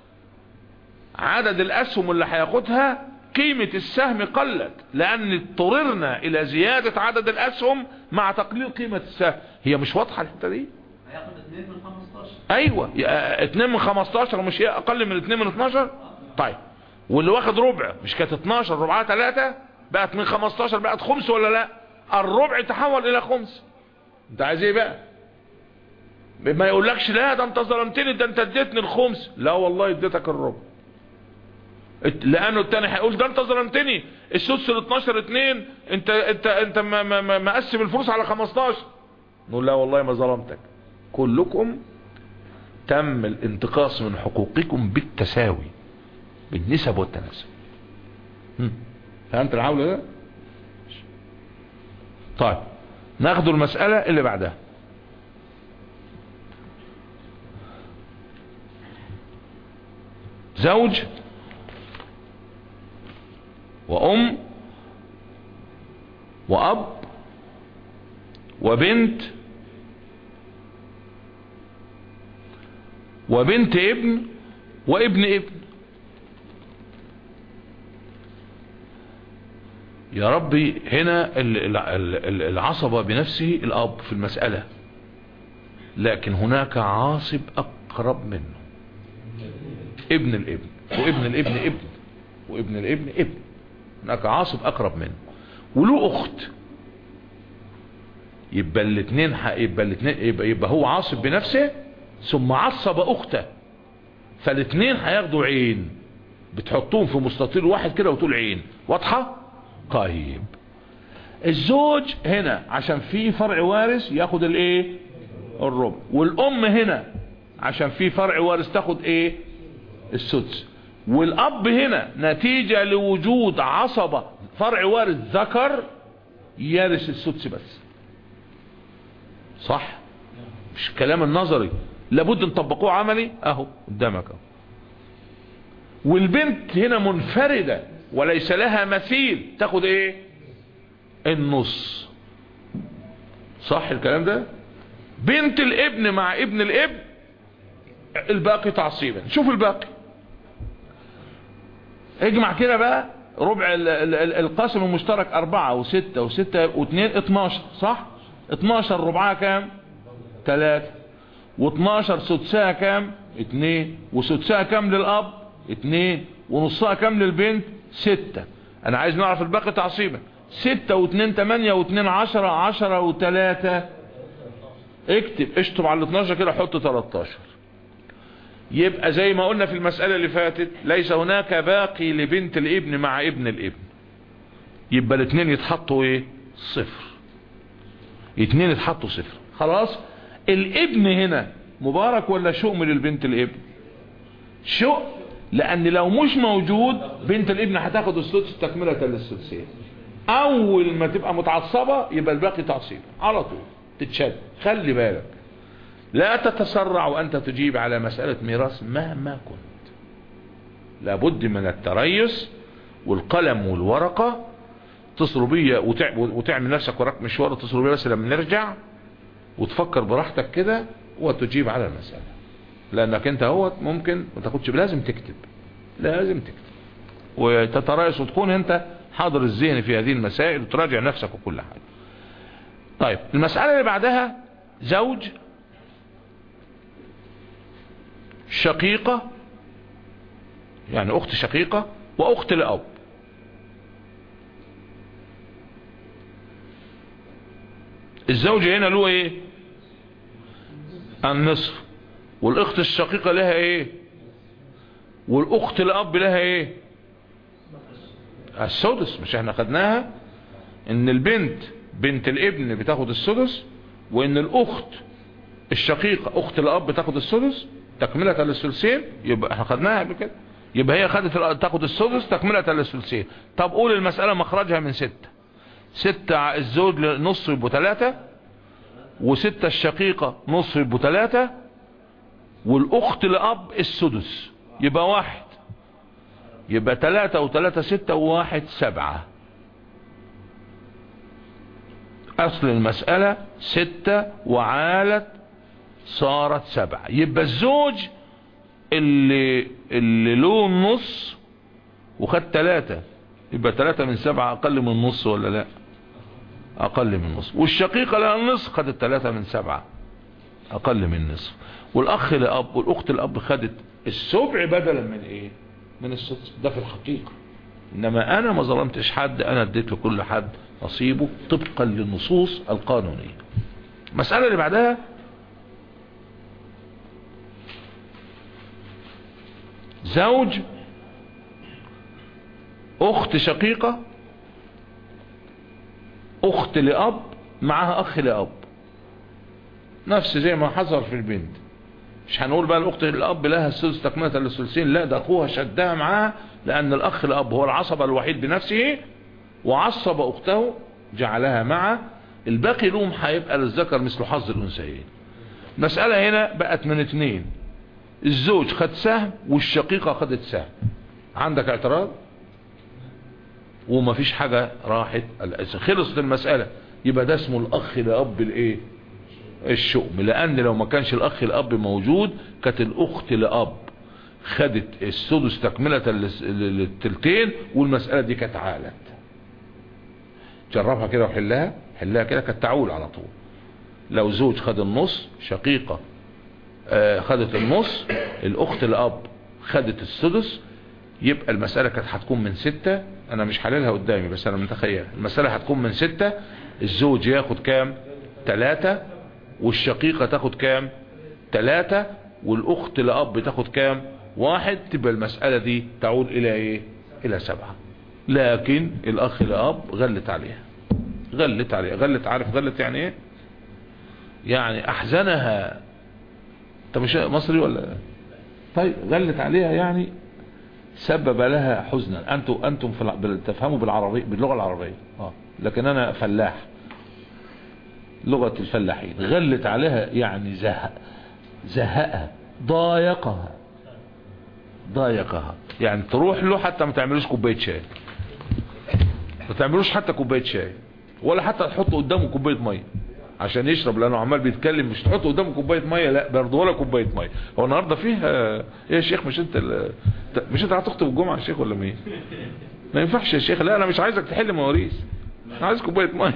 عدد الاسهم اللي هياخدها قيمة السهم قلت لان اضطررنا الى زيادة عدد الاسهم مع تقليل قيمة السهم هي مش واضحة الحتة دي هياخد 2 من 15 ايوه يا- اتنين من 15 مش هي اقل من اتنين من 12 طيب واللي واخد ربع مش كانت 12 ربعها 3 بقت من 15 بقت خمس ولا لا الربع تحول الى خمس انت عايز ايه بقى ما يقولكش لا ده انت ظلمتني ده انت اديتني الخمس لا والله اديتك الربع ات- لانه التاني هيقول ده انت ظلمتني السدس ال 12 2 انت انت انت ما- ما- ما- مقسم الفلوس على 15 نقول لا والله ما ظلمتك كلكم تم الانتقاص من حقوقكم بالتساوي بالنسب والتناسب هم. فهمت العولة ده طيب ناخد المسألة اللي بعدها زوج وأم وأب وبنت وبنت ابن وابن ابن يا ربي هنا ال- ال- ال- العصبة بنفسه الأب في المسألة لكن هناك عاصب أقرب منه ابن الابن وابن الابن ابن وابن الابن ابن هناك عاصب أقرب منه وله أخت يبقى الاثنين يبقى الاثنين يبقى, يبقى هو عاصب بنفسه ثم عصب اخته فالاثنين هياخدوا عين بتحطوهم في مستطيل واحد كده وتقول عين واضحة طيب الزوج هنا عشان في فرع وارث ياخد الايه الربع والام هنا عشان في فرع وارث تاخد ايه السدس والاب هنا نتيجة لوجود عصبة فرع وارث ذكر يرث السدس بس صح مش كلام النظري لابد نطبقوه عملي اهو قدامك اهو والبنت هنا منفردة وليس لها مثيل تاخد ايه النص صح الكلام ده بنت الابن مع ابن الابن الباقي تعصيبا شوف الباقي اجمع كده بقى ربع ال- ال- ال- القاسم المشترك اربعة وستة وستة واثنين اتناشر صح اتناشر ربعها كام تلاتة واتناشر سدسها كام اتنين وسدسها كام للاب اتنين ونصها كام للبنت ستة انا عايز نعرف الباقي تعصيبا ستة واتنين تمانية واتنين عشرة عشرة وتلاتة اكتب اشطب على الاتناشر كده حط تلاتاشر يبقى زي ما قلنا في المسألة اللي فاتت ليس هناك باقي لبنت الابن مع ابن الابن يبقى الاثنين يتحطوا ايه صفر اتنين يتحطوا صفر خلاص الابن هنا مبارك ولا شؤم للبنت الابن شؤم لان لو مش موجود بنت الابن هتاخد السدس تكملة للسدسين اول ما تبقى متعصبة يبقى الباقي تعصيب على طول تتشد خلي بالك لا تتسرع وانت تجيب على مسألة ميراث مهما كنت لابد من التريث والقلم والورقة تصروا بيا وتع... وتعمل نفسك وراك مشوار تصروا بيا بس لما نرجع وتفكر براحتك كده وتجيب على المسألة لانك انت هو ممكن ما تاخدش لازم تكتب لازم تكتب وتترأس وتكون انت حاضر الذهن في هذه المسائل وتراجع نفسك وكل حاجة طيب المسألة اللي بعدها زوج شقيقة يعني اخت شقيقة واخت لأب الزوج هنا له ايه النصف والاخت الشقيقة لها ايه والاخت الاب لها ايه السدس مش احنا خدناها ان البنت بنت الابن بتاخد السدس وان الاخت الشقيقة اخت الاب بتاخد السدس تكملة للثلثين يبقى احنا خدناها قبل كده يبقى هي خدت ال- تاخد السدس تكملة للثلثين طب قول المسألة مخرجها من ستة ستة ع- الزوج نص يبقوا ثلاثة وستة الشقيقة نص يبقوا ثلاثة والاخت لاب السدس يبقى واحد يبقى ثلاثة وثلاثة ستة وواحد سبعة اصل المسألة ستة وعالت صارت سبعة يبقى الزوج اللي اللي له النص وخد ثلاثة يبقى ثلاثة من سبعة اقل من النص ولا لا اقل من النص والشقيقة لها النصف خدت ثلاثة من سبعة اقل من النصف والاخ لاب والاخت الاب خدت السبع بدلا من ايه من السدس ده في الحقيقة انما انا ما ظلمتش حد انا اديت لكل حد نصيبه طبقا للنصوص القانونية المسألة اللي بعدها زوج اخت شقيقة اخت لاب معها اخ لاب نفس زي ما حصل في البنت مش هنقول بقى الاخت الاب لها السدس تكمله للثلثين لا ده اخوها شدها معاها لان الاخ الاب هو العصب الوحيد بنفسه وعصب اخته جعلها معه الباقي لهم هيبقى للذكر مثل حظ الانثيين المساله هنا بقت من اتنين الزوج خد سهم والشقيقه خدت سهم عندك اعتراض ومفيش حاجه راحت خلصت المساله يبقى ده اسمه الاخ لاب الايه الشؤم لان لو ما كانش الاخ الاب موجود كانت الاخت لاب خدت السدس تكملة للس- للتلتين والمسألة دي كانت عالت جربها كده وحلها حلها كده كانت تعول على طول لو زوج خد النص شقيقة آه، خدت النص الاخت الاب خدت السدس يبقى المسألة كانت هتكون من ستة انا مش حللها قدامي بس انا متخيل المسألة هتكون من ستة الزوج ياخد كام تلاتة والشقيقة تاخد كام تلاتة والاخت لاب تاخد كام واحد تبقى المسألة دي تعود الى ايه الى سبعة لكن الاخ لاب غلت عليها غلت عليها غلت عارف غلت يعني ايه يعني احزنها انت مش مصري ولا طيب غلت عليها يعني سبب لها حزنا انتم انتم في الع- بال- تفهموا بالعربي باللغه العربيه اه لكن انا فلاح لغه الفلاحين غلت عليها يعني زهق زهقها ضايقها ضايقها يعني تروح له حتى ما تعملوش كوبايه شاي ما تعملوش حتى كوبايه شاي ولا حتى تحط قدامه كوبايه ميه عشان يشرب لانه عمال بيتكلم مش تحط قدامه كوبايه ميه لا برضه ولا كوبايه ميه هو النهارده فيه آه، ايه يا شيخ مش انت ال- مش انت هتخطب الجمعه يا شيخ ولا مين ما ينفعش يا شيخ لا انا مش عايزك تحل مواريث انا عايز كوبايه ميه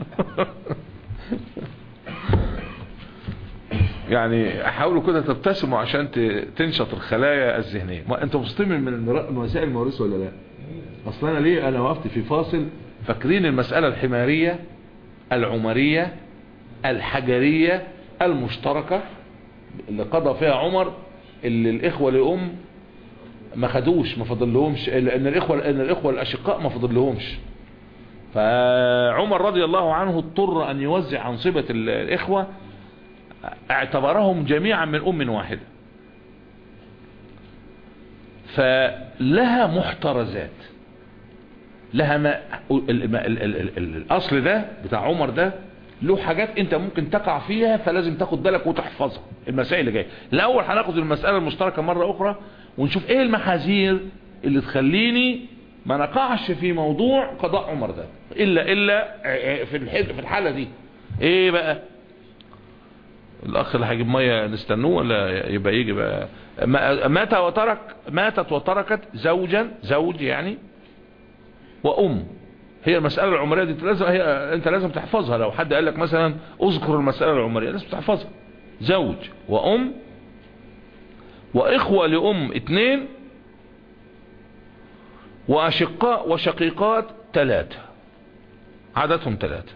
يعني حاولوا كده تبتسموا عشان ت- تنشط الخلايا الذهنيه ما انتوا مبسوطين من المرا- من مسائل المواريث ولا لا اصل انا ليه انا وقفت في فاصل فاكرين المساله الحماريه العمريه الحجريه المشتركه اللي قضى فيها عمر اللي الاخوه لام ما خدوش ما فضلهمش لان الاخوه لان الاخوه الاشقاء ما فضلهمش فعمر رضي الله عنه اضطر ان يوزع انصبه ال- الاخوه اعتبرهم جميعا من ام واحده فلها محترزات لها ما ال- ما- ال- ال- ال- ال- الاصل ده بتاع عمر ده له حاجات انت ممكن تقع فيها فلازم تاخد بالك وتحفظها المسائل اللي جايه الاول هناخد المساله المشتركه مره اخرى ونشوف ايه المحاذير اللي تخليني ما نقعش في موضوع قضاء عمر ده الا الا في الح- في الحاله دي ايه بقى الاخ اللي هيجيب ميه نستنوه ولا يبقى يجي بقى ما- مات وترك ماتت وتركت زوجا زوج يعني وام هي المسألة العمرية دي لازم هي انت لازم تحفظها لو حد قال لك مثلا اذكر المسألة العمرية لازم تحفظها زوج وام واخوة لام اتنين واشقاء وشقيقات ثلاثة عددهم ثلاثة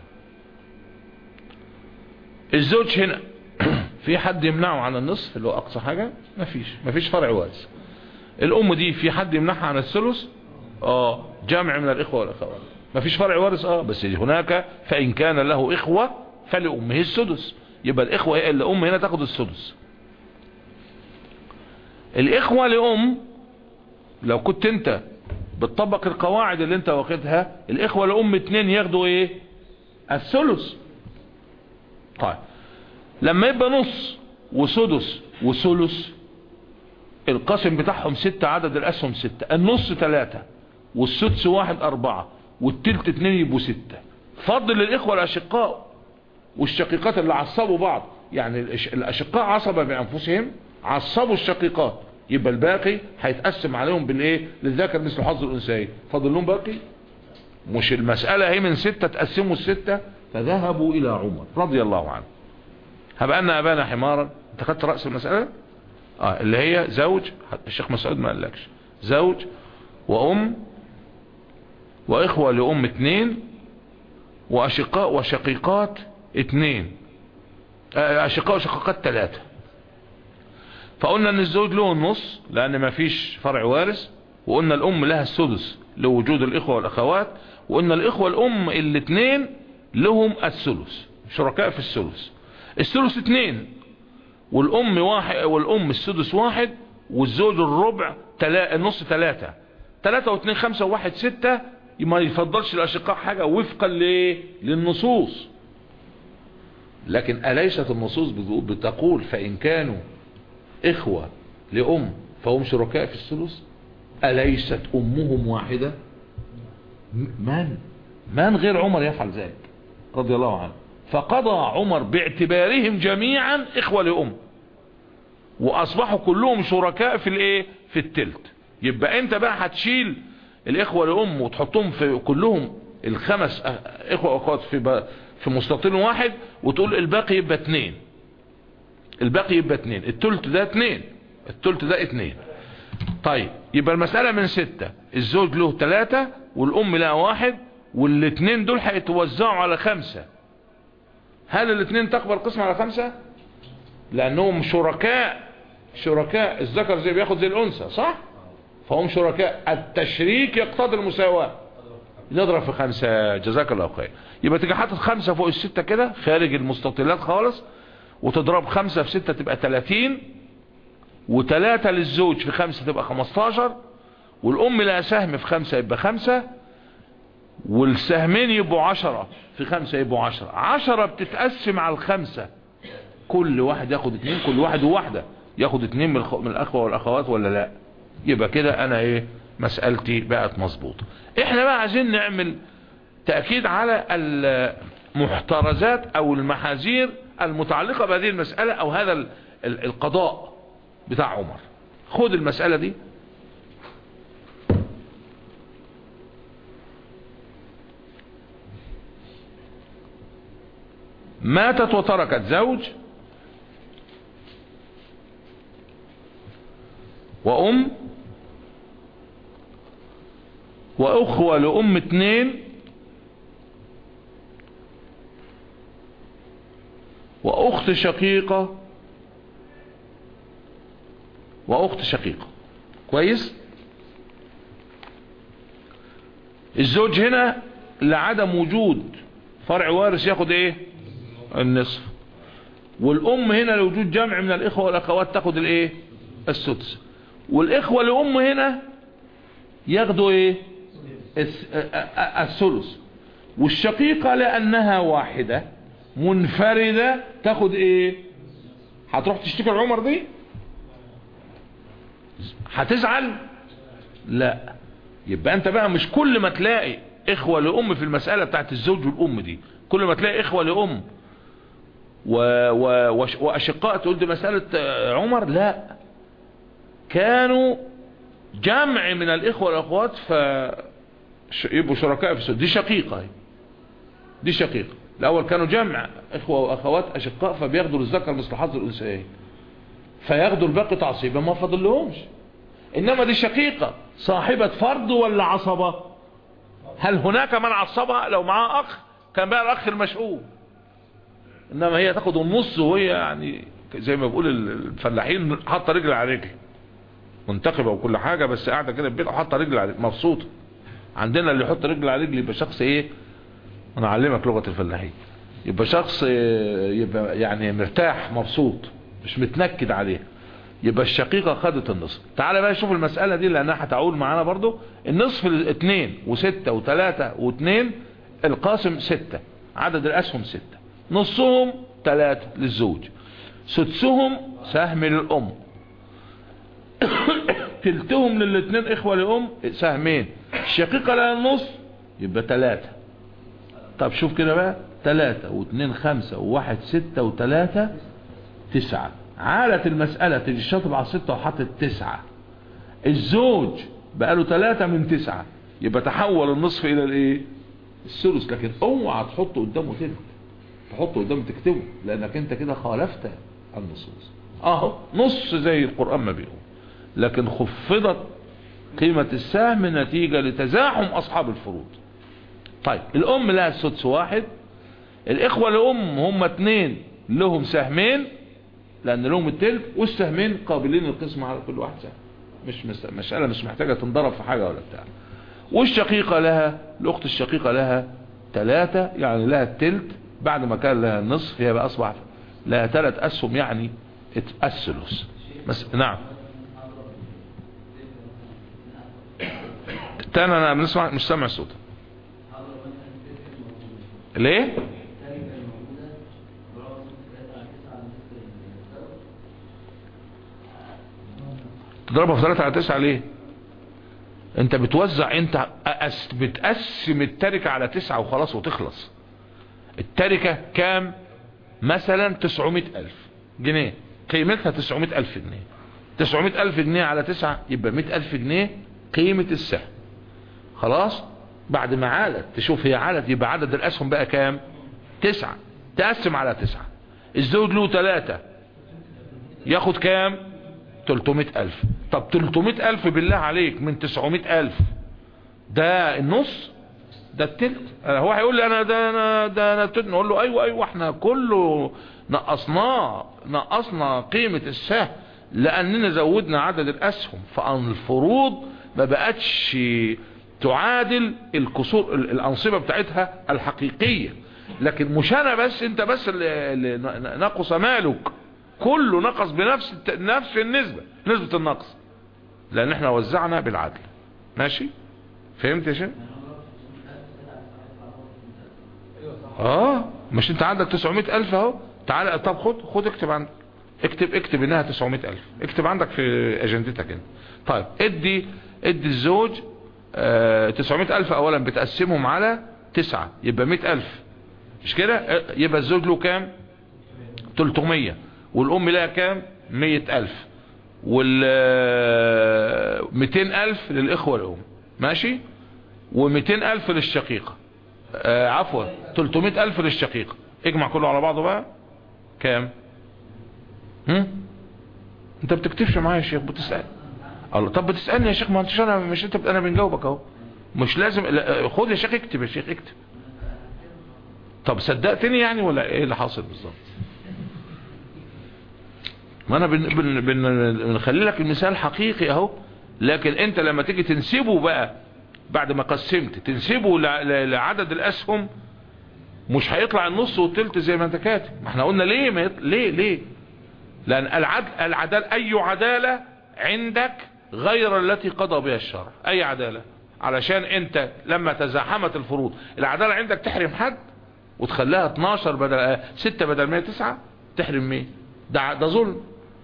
الزوج هنا في حد يمنعه عن النصف اللي هو اقصى حاجة مفيش مفيش فرع وارث الام دي في حد يمنعها عن الثلث اه جمع من الاخوة والاخوات مفيش فرع وارث اه بس هناك فان كان له اخوة فلامه السدس يبقى الاخوة هي الام هنا تاخد السدس الاخوة لام لو كنت انت بتطبق القواعد اللي انت واخدها الاخوة لام اتنين ياخدوا ايه الثلث طيب لما يبقى نص وسدس وثلث القسم بتاعهم ستة عدد الاسهم ستة النص ثلاثة والسدس واحد اربعة والتلت اتنين يبقوا ستة فضل الاخوة الاشقاء والشقيقات اللي عصبوا بعض يعني الأش- الاشقاء عصبة بانفسهم عصبوا الشقيقات يبقى الباقي هيتقسم عليهم بالايه للذكر مثل حظ الانثيين فاضل لهم باقي مش المسألة هي من ستة تقسموا الستة فذهبوا الى عمر رضي الله عنه هبقى أن أبانا حمارا انت خدت رأس المسألة آه اللي هي زوج الشيخ مسعود ما قالكش زوج وأم وإخوة لأم اتنين وأشقاء وشقيقات اتنين آه، أشقاء وشقيقات تلاتة فقلنا ان الزوج له النص لان ما فيش فرع وارث وقلنا الام لها السدس لوجود الاخوة والاخوات وقلنا الاخوة الام الاتنين لهم الثلث شركاء في الثلث الثلث اتنين والام واحد والام السدس واحد والزوج الربع تلا النص تلاتة تلاتة واتنين خمسة وواحد ستة ما يفضلش الاشقاء حاجة وفقا لايه للنصوص لكن أليست النصوص بتقول فإن كانوا إخوة لأم فهم شركاء في الثلث أليست أمهم واحدة من من غير عمر يفعل ذلك رضي الله عنه فقضى عمر باعتبارهم جميعا إخوة لأم وأصبحوا كلهم شركاء في الايه في التلت يبقى انت بقى هتشيل الإخوة لأم وتحطهم في كلهم الخمس إخوة وأخوات في في مستطيل واحد وتقول الباقي يبقى اتنين الباقي يبقى اتنين التلت ده اتنين التلت ده اتنين طيب يبقى المسألة من ستة الزوج له تلاتة والام لها واحد والاتنين دول هيتوزعوا على خمسة هل الاتنين تقبل قسم على خمسة لانهم شركاء شركاء الذكر زي بياخد زي الانثى صح فهم شركاء التشريك يقتضي المساواة نضرب في خمسة جزاك الله خير يبقى تيجي حاطط خمسة فوق الستة كده خارج المستطيلات خالص وتضرب خمسة في ستة تبقى تلاتين وتلاتة للزوج في خمسة تبقى خمستاشر والام لها سهم في خمسة يبقى خمسة والسهمين يبقوا عشرة في خمسة يبقوا عشرة عشرة بتتقسم على الخمسة كل واحد ياخد اتنين كل واحد وواحدة ياخد اتنين من, الخ... من الاخوة والاخوات ولا لا يبقى كده انا ايه مسألتي بقت مظبوطة احنا بقى عايزين نعمل تأكيد على المحترزات او المحاذير المتعلقة بهذه المسألة او هذا ال... ال... القضاء بتاع عمر خد المسألة دي ماتت وتركت زوج وأم وأخوة لأم اتنين وأخت شقيقة وأخت شقيقة كويس الزوج هنا لعدم وجود فرع وارث ياخد ايه النصف والام هنا لوجود جمع من الاخوة والاخوات تاخد الايه السدس والاخوة لام هنا ياخدوا ايه الثلث والشقيقة لانها واحدة منفردة تاخد ايه هتروح تشتكي عمر دي هتزعل لا يبقى انت بقى مش كل ما تلاقي اخوة لام في المسألة بتاعت الزوج والام دي كل ما تلاقي اخوة لام و و وش- واشقاء تقول دي مسألة آه، عمر لا كانوا جمع من الاخوة والاخوات ف ش- يبقوا شركاء في السد دي شقيقة هي. دي شقيقة الاول كانوا جمع اخوة واخوات اشقاء فبياخدوا الذكر مثل حظ الانثيين فياخدوا الباقي تعصيبا ما فضلهمش انما دي شقيقة صاحبة فرض ولا عصبة هل هناك من عصبها لو معاه اخ كان بقى الاخ المشؤوم انما هي تاخد النص وهي يعني زي ما بيقول الفلاحين حاطه رجل على رجل منتقبه وكل حاجه بس قاعده كده في البيت وحاطه رجل على رجل مبسوطه عندنا اللي يحط رجل على رجل يبقى شخص ايه انا اعلمك لغه الفلاحين يبقى شخص آه، يبقى يعني مرتاح مبسوط مش متنكد عليه يبقى الشقيقة خدت النصف تعال بقى شوف المسألة دي لانها هتعود معانا برضو النصف الاثنين وستة وثلاثة واثنين القاسم ستة عدد الاسهم ستة نصهم ثلاثة للزوج سدسهم سهم للام تلتهم للاثنين اخوة لام سهمين الشقيقة لها النص يبقى ثلاثة طب شوف كده بقى ثلاثة واثنين خمسة وواحد ستة وثلاثة تسعة عالت المسألة تيجي الشاطب على ستة وحطت تسعة الزوج بقى له ثلاثة من تسعة يبقى تحول النصف الى الايه الثلث لكن اوعى تحطه قدامه تلت تحطه قدامه تكتبه لانك انت كده خالفت النصوص اهو نص زي القرآن ما بيقول لكن خفضت قيمة السهم نتيجة لتزاحم اصحاب الفروض طيب الام لها السدس واحد الاخوة الام هم اتنين لهم سهمين لان لهم التلت والسهمين قابلين للقسم على كل واحد سهم مش مس- مسألة مش محتاجة تنضرب في حاجة ولا بتاع والشقيقة لها الاخت الشقيقة لها ثلاثة يعني لها التلت بعد ما كان لها النصف هي بقى اصبح لها ثلاث اسهم يعني ات- الثلث بس نعم تاني انا بنسمع مش سامع الصوت ليه تضربها في 3 على 9 ليه انت بتوزع انت أس بتقسم التركة على 9 وخلاص وتخلص التركة كام مثلا 900 ألف جنيه قيمتها 900 ألف جنيه 900 ألف جنيه على 9 يبقى 100 ألف جنيه قيمة السهم خلاص بعد ما عالت تشوف هي عالت يبقى عدد الأسهم بقى كام تسعة تقسم على تسعة الزوج له ثلاثة ياخد كام 300 ألف طب 300 ألف بالله عليك من 900 ألف ده النص ده التلت آه، هو هيقول لي انا ده انا ده انا التلت نقول له ايوه ايوه احنا كله نقصناه نقصنا قيمة السهم لاننا زودنا عدد الاسهم فالفروض ما بقتش تعادل الكسور ال- الانصبة بتاعتها الحقيقية لكن مش انا بس انت بس اللي اللي ن- نقص مالك كله نقص بنفس الت- نفس النسبة نسبة النقص لان احنا وزعنا بالعدل ماشي فهمت يا شيخ اه مش انت عندك 900 الف اهو تعالى طب خد خد اكتب عندك اكتب اكتب انها 900 الف اكتب عندك في اجندتك انت طيب ادي ادي الزوج آه 900 الف اولا بتقسمهم على تسعة يبقى 100 الف مش كده اه، يبقى الزوج له كام 300 والام لها كام 100 الف وال آه، 200 الف للاخوة الام ماشي و200 الف للشقيقة آه عفوا 300 الف للشقيقة اجمع كله على بعضه بقى كام هم؟ انت بتكتبش معايا يا شيخ بتسأل الله طب بتسألني يا شيخ ما انتش انا مش انت انا بنجاوبك اهو مش لازم لا، خد يا شيخ اكتب يا شيخ اكتب طب صدقتني يعني ولا ايه اللي حاصل بالظبط ما انا بن بن بن بنخلي لك المثال حقيقي اهو لكن انت لما تيجي تنسبه بقى بعد ما قسمت تنسبه ل- ل- لعدد الاسهم مش هيطلع النص والتلت زي ما انت كاتب ما احنا قلنا ليه ما يط... ليه ليه لان العدل العدال اي عدالة عندك غير التي قضى بها الشرع اي عدالة علشان انت لما تزاحمت الفروض العدالة عندك تحرم حد وتخليها 12 بدل آه، 6 بدل 109 تحرم مين ده ده ظلم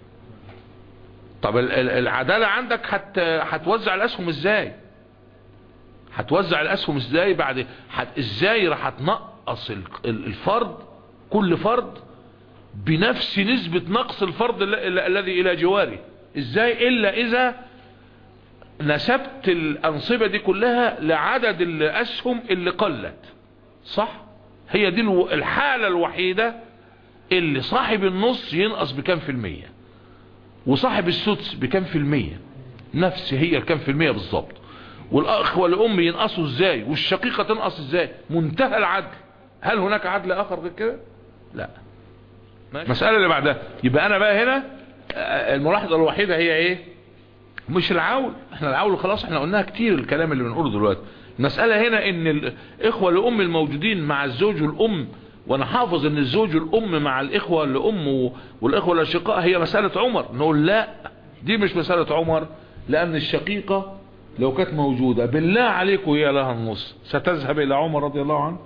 طب ال- ال- العدالة عندك هت هتوزع الاسهم ازاي هتوزع الاسهم ازاي بعد هت ازاي راح هتنقص ال- ال- الفرد كل فرد بنفس نسبة نقص الفرد ال- ال- الذي الى جواره ازاي الا اذا نسبت الانصبة دي كلها لعدد الاسهم اللي قلت صح هي دي الو- الحالة الوحيدة اللي صاحب النص ينقص بكام في المية وصاحب السدس بكام في المية نفس هي الكام في المية بالظبط والاخ والام ينقصوا ازاي والشقيقة تنقص ازاي منتهى العدل هل هناك عدل اخر غير كده لا المسألة اللي بعدها يبقى انا بقى هنا آه، الملاحظة الوحيدة هي ايه مش العول احنا العول خلاص احنا قلناها كتير الكلام اللي بنقوله دلوقتي المسألة هنا ان الاخوة الام الموجودين مع الزوج والام وانا حافظ ان الزوج والام مع الاخوة الام و- والاخوة الاشقاء هي مسألة عمر نقول لا دي مش مسألة عمر لان الشقيقة لو كانت موجودة بالله عليكم هي لها النص ستذهب الى عمر رضي الله عنه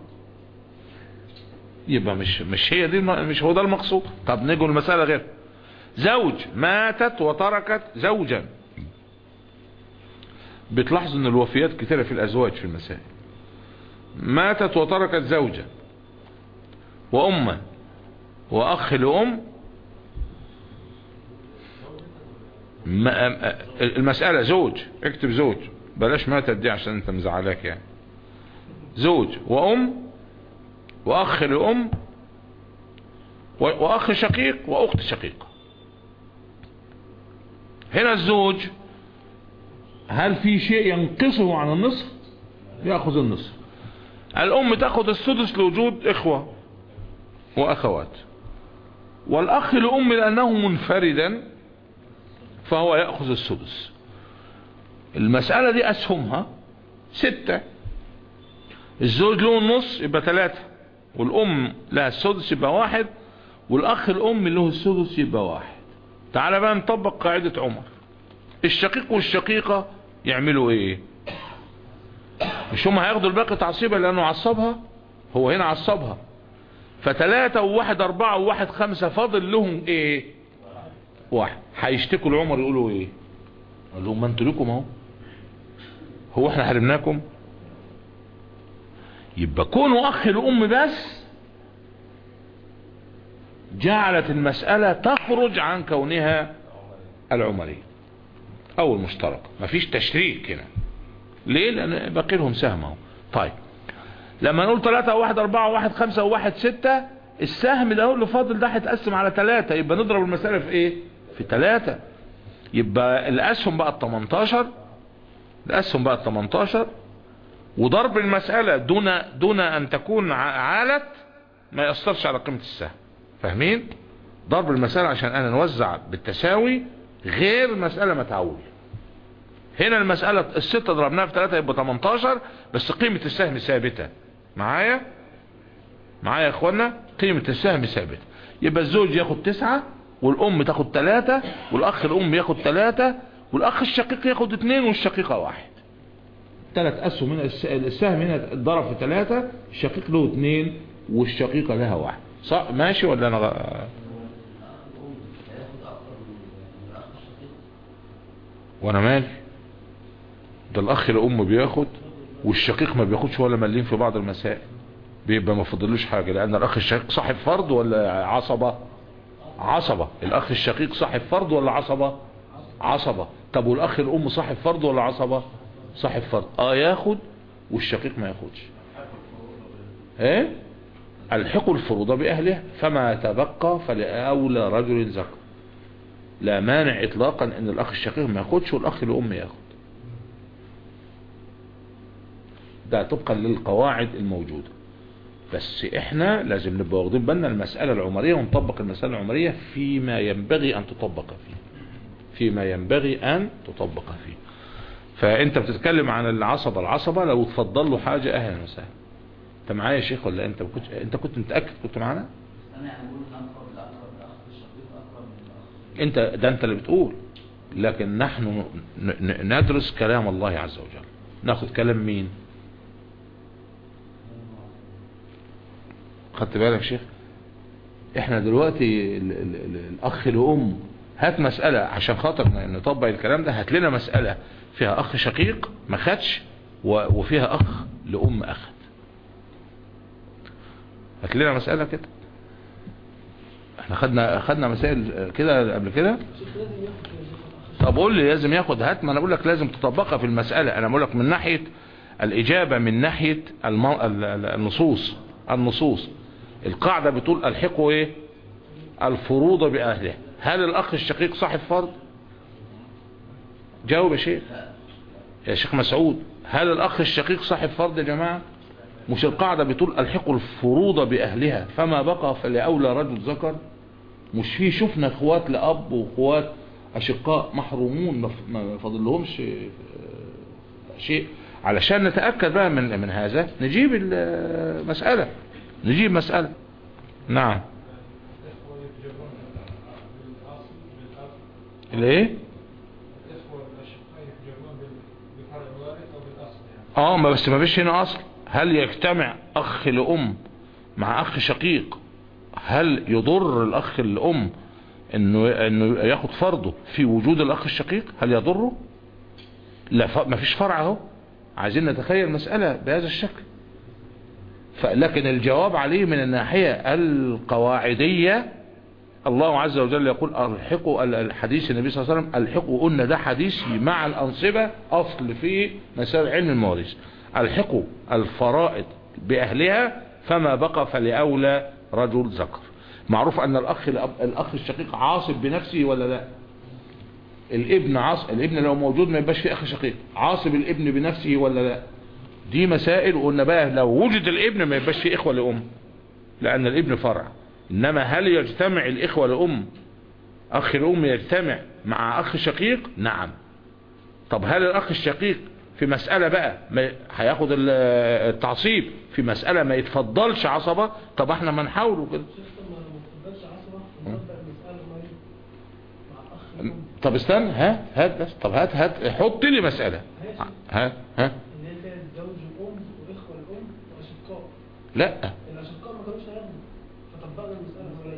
يبقى مش مش هي دي الم- مش هو ده المقصود طب نيجي المسألة غير زوج ماتت وتركت زوجا بتلاحظ ان الوفيات كتيرة في الازواج في المسائل ماتت وتركت زوجا وأما وأخ لأم ما- المسألة زوج اكتب زوج بلاش ماتت دي عشان انت مزعلاك يعني زوج وأم وأخ لأم و- وأخ شقيق وأخت شقيقة هنا الزوج هل في شيء ينقصه عن النصف يأخذ النصف الأم تأخذ السدس لوجود إخوة وأخوات والأخ لأم لأنه منفردا فهو يأخذ السدس المسألة دي أسهمها ستة الزوج له النص يبقى ثلاثة والأم لها السدس يبقى واحد والأخ الأم له السدس يبقى واحد تعال بقى نطبق قاعدة عمر الشقيق والشقيقة يعملوا ايه مش هم هياخدوا الباقي تعصيبها لانه عصبها هو هنا عصبها فتلاتة وواحد اربعة وواحد خمسة فاضل لهم ايه واحد هيشتكوا لعمر يقولوا ايه قال لهم ما انتوا لكم اهو هو احنا حرمناكم يبقى كونوا اخ الام بس جعلت المسألة تخرج عن كونها العمرية او المشترك مفيش تشريك هنا ليه لان باقي لهم سهم اهو طيب لما نقول 3 1 4 1 5 1 6 السهم ده هو اللي فاضل ده هيتقسم على 3 يبقى نضرب المسألة في ايه في 3 يبقى الاسهم بقى 18 الاسهم بقى 18 وضرب المسألة دون دون ان تكون ع- عالت ما يأثرش على قيمة السهم فاهمين ضرب المسألة عشان انا نوزع بالتساوي غير مسألة متعول هنا المسألة الستة ضربناها في 3 يبقى 18 بس قيمة السهم ثابتة معايا معايا يا اخوانا قيمة السهم ثابتة يبقى الزوج ياخد تسعة والام تاخد ثلاثة والاخ الام ياخد ثلاثة والاخ الشقيق ياخد اثنين والشقيقة واحد ثلاث اسهم هنا الس- السهم هنا اتضرب في ثلاثة الشقيق له اثنين والشقيقة لها واحد صح ماشي ولا انا غ- وانا مالي ده الاخ الام بياخد والشقيق ما بياخدش ولا مليم في بعض المسائل بيبقى ما فضلوش حاجة لان الاخ الشقيق صاحب فرض ولا عصبة عصبة الاخ الشقيق صاحب فرض ولا عصبة عصبة طب والاخ الام صاحب فرض ولا عصبة صاحب فرض اه ياخد والشقيق ما ياخدش ايه الحقوا الفروض باهلها فما تبقى فلاولى رجل ذكر لا مانع اطلاقا ان الاخ الشقيق ما ياخدش والاخ الام ياخد ده طبقا للقواعد الموجودة بس احنا لازم نبقى واخدين بالنا المسألة العمرية ونطبق المسألة العمرية فيما ينبغي ان تطبق فيه فيما ينبغي ان تطبق فيه فانت بتتكلم عن العصبة العصبة لو تفضل له حاجة اهلا وسهلا انت معايا يا شيخ ولا انت كنت انت كنت متأكد كنت معانا انا يعني بقول ان اقرب الاقرب الاخ الشقيق اقرب من الاخ انت ده انت اللي بتقول لكن نحن ن- ن- ندرس كلام الله عز وجل ناخد كلام مين خدت بالك يا شيخ احنا دلوقتي ال ال ال الاخ الام هات مسألة عشان خاطر ن- نطبق الكلام ده هات لنا مسألة فيها اخ شقيق ما خدش و- وفيها اخ لام اخد هات لنا مسألة كده احنا خدنا خدنا مسائل كده قبل كده شيخ لازم ياخد يا شيخ الأخ طب قول لي لازم ياخد هات ما انا بقول لك لازم تطبقها في المسألة انا بقول لك من ناحية الاجابة من ناحية الم... ال- ال- النصوص النصوص القاعدة بتقول الحقوا ايه الفروض باهلها هل الاخ الشقيق صاحب فرض جاوب يا شيخ يا شيخ مسعود هل الاخ الشقيق صاحب فرض يا جماعة مش القاعدة بتقول الحقوا الفروض باهلها فما بقى فلأولى رجل ذكر مش في شفنا اخوات لاب واخوات اشقاء محرومون ما ف- ما فاضلهمش آه، شيء علشان نتاكد بقى من من هذا نجيب المساله نجيب مساله نعم الايه اه ما بس ما فيش هنا اصل هل يجتمع اخ لام مع اخ شقيق هل يضر الاخ الام انه انه ياخد فرضه في وجود الاخ الشقيق هل يضره لا ف... ما فيش فرع اهو عايزين نتخيل مسألة بهذا الشكل ف... لكن الجواب عليه من الناحية القواعدية الله عز وجل يقول الحقوا ال- الحديث النبي صلى الله عليه وسلم الحقوا قلنا ده حديث مع الأنصبة أصل في مسائل علم المواريث الحقوا الفرائض بأهلها فما بقى فلأولى رجل ذكر معروف أن الأخ الأب- الأخ الشقيق عاصب بنفسه ولا لا الابن عاص الابن لو موجود ما يبقاش فيه أخ شقيق عاصب الابن بنفسه ولا لا دي مسائل وقلنا بقى لو وجد الابن ما يبقاش فيه إخوة لأم لأن الابن فرع إنما هل يجتمع الإخوة لأم أخ الأم يجتمع مع أخ شقيق نعم طب هل الأخ الشقيق في مسألة بقى ما هياخد ال- التعصيب في مسألة ما يتفضلش عصبة طب احنا ما نحاوله كده شيخ طب ما ما تفضلش عصبة ونطبق المسألة ما هي مع الأخ الأم طب استنى هات هات بس طب هات هات حط لي مسألة ها ها اللي هي فيها الزوج وأم وإخوة الأم وأشقاء لا الأشقاء ما كانوش هياخدوا فطبقنا المسألة ازاي؟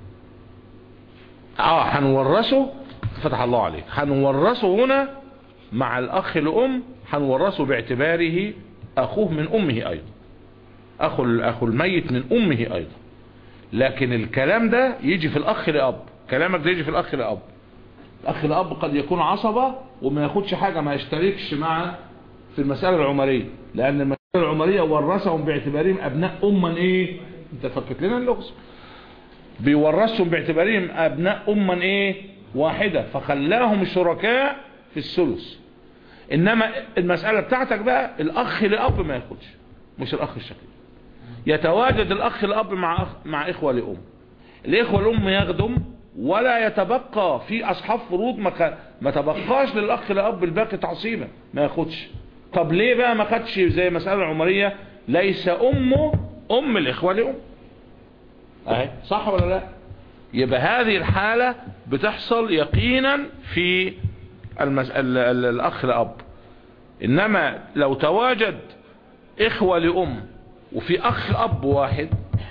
اه هنورثه فتح الله عليك هنورثه هنا مع الاخ الام هنورثه باعتباره اخوه من امه ايضا اخو اخو الميت من امه ايضا لكن الكلام ده يجي في الاخ لاب كلامك ده يجي في الاخ لاب الاخ الاب قد يكون عصبة وما ياخدش حاجة ما يشتركش مع في المسألة العمرية لان المسألة العمرية ورثهم باعتبارهم ابناء اما ايه انت فكت لنا اللغز بيورثهم باعتبارهم ابناء اما ايه واحدة فخلاهم شركاء في الثلث انما المسألة بتاعتك بقى الاخ لاب ما ياخدش مش الاخ الشقيق يتواجد الاخ الاب مع أخ مع اخوة لام الاخوة الام يخدم ولا يتبقى في اصحاب فروض ما, خ... ما تبقاش للاخ الاب الباقي تعصيبا ما ياخدش طب ليه بقى ما خدش زي مسألة العمرية ليس امه ام الاخوة لام اهي صح ولا لا يبقى هذه الحالة بتحصل يقينا في المس... ال... ال... الاخ الاب انما لو تواجد اخوة لام وفي اخ اب واحد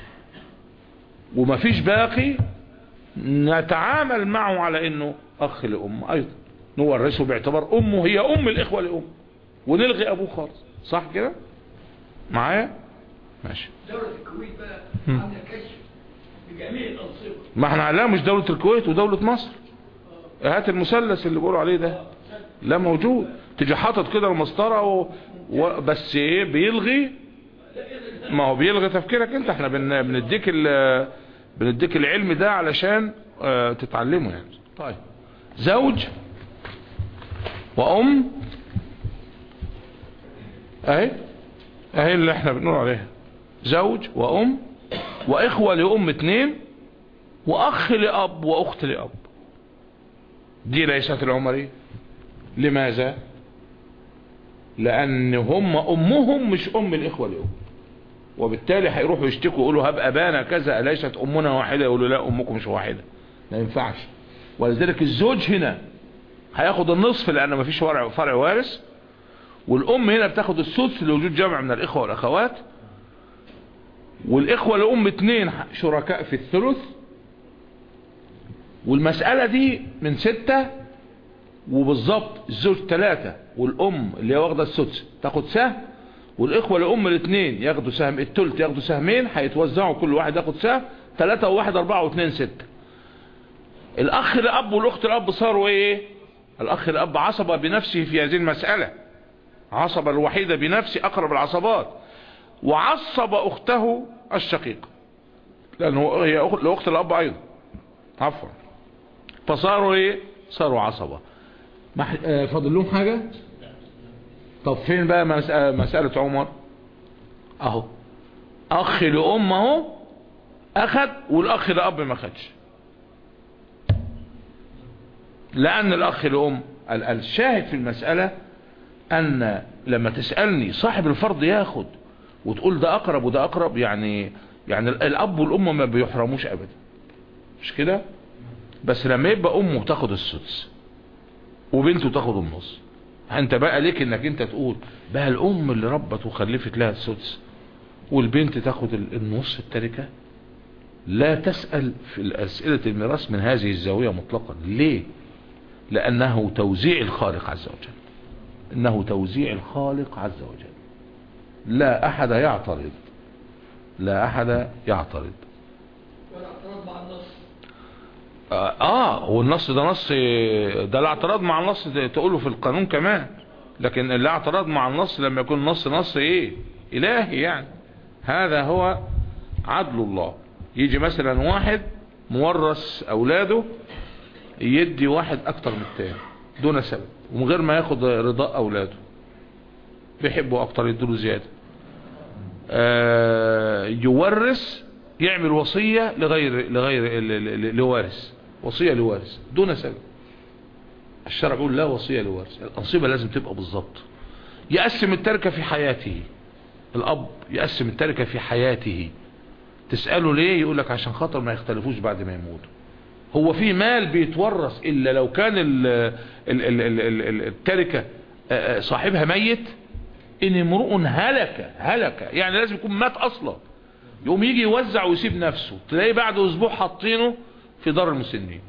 ومفيش باقي نتعامل معه على انه اخ لام ايضا نورثه باعتبار امه هي ام الاخوة لام ونلغي ابوه خالص صح كده معايا ماشي دولة الكويت بقى مم. عاملة كشف بجميع الأنصبة ما احنا لا مش دولة الكويت ودولة مصر هات المثلث اللي بيقولوا عليه ده لا موجود تيجي حاطط كده المسطرة و... و... بس ايه بيلغي ما هو بيلغي تفكيرك انت احنا بن... بنديك ال... بنديك العلم ده علشان اه تتعلمه يعني طيب زوج وام اهي اهي اللي احنا بنقول عليها زوج وام واخوة لام اتنين واخ لاب واخت لاب دي ليست العمرية لماذا لان هم امهم مش ام الاخوة لام وبالتالي هيروحوا يشتكوا يقولوا هب ابانا كذا اليست امنا واحدة يقولوا لا امكم مش واحدة ما ينفعش ولذلك الزوج هنا هياخد النصف لان مفيش فرع فرع وارث والام هنا بتاخد السدس لوجود جمع من الاخوة والاخوات والاخوة الام اتنين شركاء في الثلث والمسألة دي من ستة وبالظبط الزوج ثلاثة والام اللي هي واخدة السدس تاخد سهم والاخوة الام الاثنين ياخدوا سهم التلت ياخدوا سهمين هيتوزعوا كل واحد ياخد سهم ثلاثة وواحد أربعة واثنين ستة الأخ الأب والأخت الأب صاروا إيه الأخ الأب عصبة بنفسه في هذه المسألة عصبة الوحيدة بنفسه أقرب العصبات وعصب أخته الشقيقة لأنه هي أخت لأخت الأب أيضا عفوا فصاروا إيه صاروا عصبة مح... آه، فاضل لهم حاجة طب فين بقى مسألة, مسألة عمر اهو اخ لام اهو اخد والاخ لاب ما خدش لان الاخ لام ال- الشاهد في المسألة ان لما تسألني صاحب الفرض ياخد وتقول ده اقرب وده اقرب يعني يعني ال- الاب والام ما بيحرموش ابدا مش كده بس لما يبقى امه تاخد السدس وبنته تاخد النص انت بقى ليك انك انت تقول بقى الام اللي ربت وخلفت لها السدس والبنت تاخد ال- النص التركة لا تسأل في الأسئلة الميراث من هذه الزاوية مطلقا ليه لأنه توزيع الخالق عز وجل إنه توزيع الخالق عز وجل لا أحد يعترض لا أحد يعترض ولا اعتراض مع النص آه, آه هو النص ده نص ده الاعتراض مع النص ده تقوله في القانون كمان لكن الاعتراض مع النص لما يكون النص نص ايه الهي يعني هذا هو عدل الله يجي مثلا واحد مورث اولاده يدي واحد اكتر من التاني دون سبب ومن غير ما ياخد رضاء اولاده بيحبوا اكتر يدوله زيادة آه يورث يعمل وصية لغير لغير ل- ل- لوارث وصية لوارث دون سبب الشرع بيقول لا وصية لوارث الأنصبة لازم تبقى بالظبط يقسم التركة في حياته الأب يقسم التركة في حياته تسأله ليه يقول لك عشان خاطر ما يختلفوش بعد ما يموتوا هو في مال بيتورث إلا لو كان ال ال ال ال ال ال التركة آه، آه، صاحبها ميت إن امرؤ هلك هلك يعني لازم يكون مات أصلا يقوم يجي يوزع ويسيب نفسه تلاقيه بعد أسبوع حاطينه في دار المسنين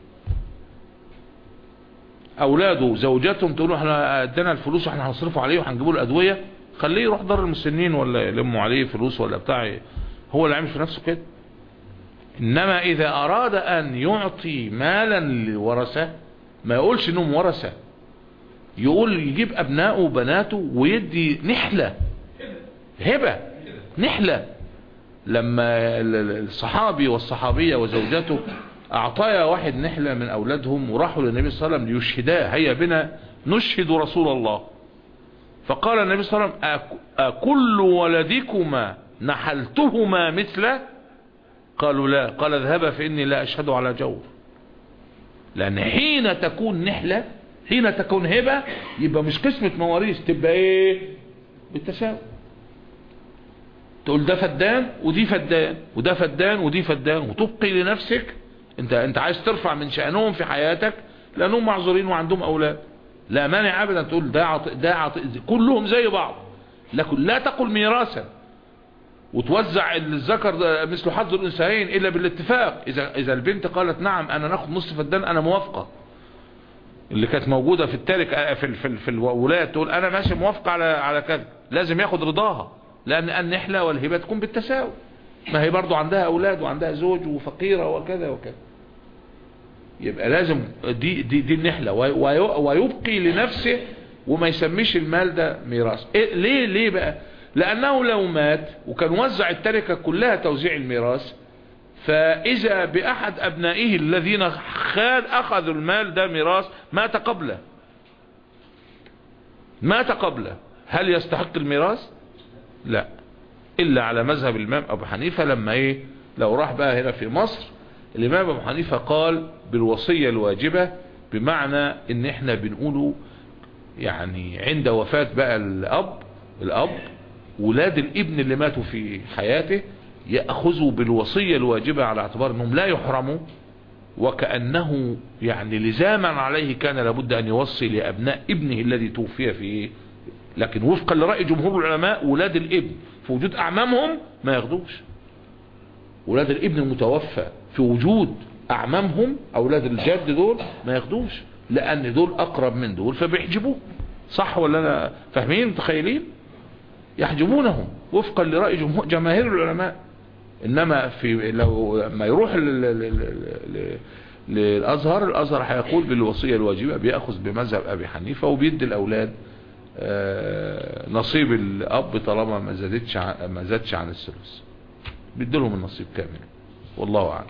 اولاده زوجاتهم تقولوا احنا ادينا الفلوس واحنا هنصرفه عليه وهنجيبوا له ادويه خليه يروح دار المسنين ولا يلموا عليه فلوس ولا بتاع هو اللي عامل في نفسه كده انما اذا اراد ان يعطي مالا للورثه ما يقولش انهم ورثه يقول يجيب ابنائه وبناته ويدي نحله هبه نحله لما ال- ال- الصحابي والصحابية وزوجته اعطايا واحد نحلة من اولادهم وراحوا للنبي صلى الله عليه وسلم ليشهداه هيا بنا نشهد رسول الله فقال النبي صلى الله عليه وسلم أك- أكل ولدكما نحلتهما مثله قالوا لا قال اذهبا فإني لا أشهد على جور لأن حين تكون نحلة حين تكون هبة يبقى مش قسمة مواريث تبقى ايه بالتساوي تقول ده فدان ودي فدان وده فدان ودي فدان وتبقي لنفسك انت انت عايز ترفع من شأنهم في حياتك لانهم معذورين وعندهم اولاد لا مانع ابدا تقول ده عط... ده عط... كلهم زي بعض لكن لا تقل ميراثا وتوزع الذكر ده مثل حظ الانثيين الا بالاتفاق اذا اذا البنت قالت نعم انا ناخد نصف فدان انا موافقه اللي كانت موجوده في التارك في ال- في, ال- في الولاد تقول انا ماشي موافقه على على كذا لازم ياخد رضاها لان النحله والهبه تكون بالتساوي ما هي برضو عندها اولاد وعندها زوج وفقيره وكذا وكذا يبقى لازم دي دي دي النحله وي- وي- ويبقي لنفسه وما يسميش المال ده ميراث إيه ليه ليه بقى لانه لو مات وكان وزع التركه كلها توزيع الميراث فاذا باحد ابنائه الذين خاد اخذوا المال ده ميراث مات قبله مات قبله هل يستحق الميراث لا الا على مذهب الامام ابو حنيفة لما ايه لو راح بقى هنا في مصر الامام ابو حنيفة قال بالوصية الواجبة بمعنى ان احنا بنقوله يعني عند وفاة بقى الاب الاب ولاد الابن اللي ماتوا في حياته يأخذوا بالوصية الواجبة على اعتبار انهم لا يحرموا وكأنه يعني لزاما عليه كان لابد ان يوصي لابناء ابنه الذي توفي فيه لكن وفقا لرأي جمهور العلماء ولاد الابن في وجود اعمامهم ما ياخدوش ولاد الابن المتوفى في وجود اعمامهم اولاد الجد دول ما ياخدوش لان دول اقرب من دول فبيحجبوه صح ولا انا فاهمين متخيلين يحجبونهم وفقا لرأي جمهور جماهير العلماء انما في لو لما يروح ل- ل- ل- ل- للازهر الازهر هيقول بالوصيه الواجبه بياخذ بمذهب ابي حنيفه وبيدي الاولاد آه، نصيب الاب طالما ما زادتش عن- ما زادش عن الثلث بيدي لهم النصيب كامل والله اعلم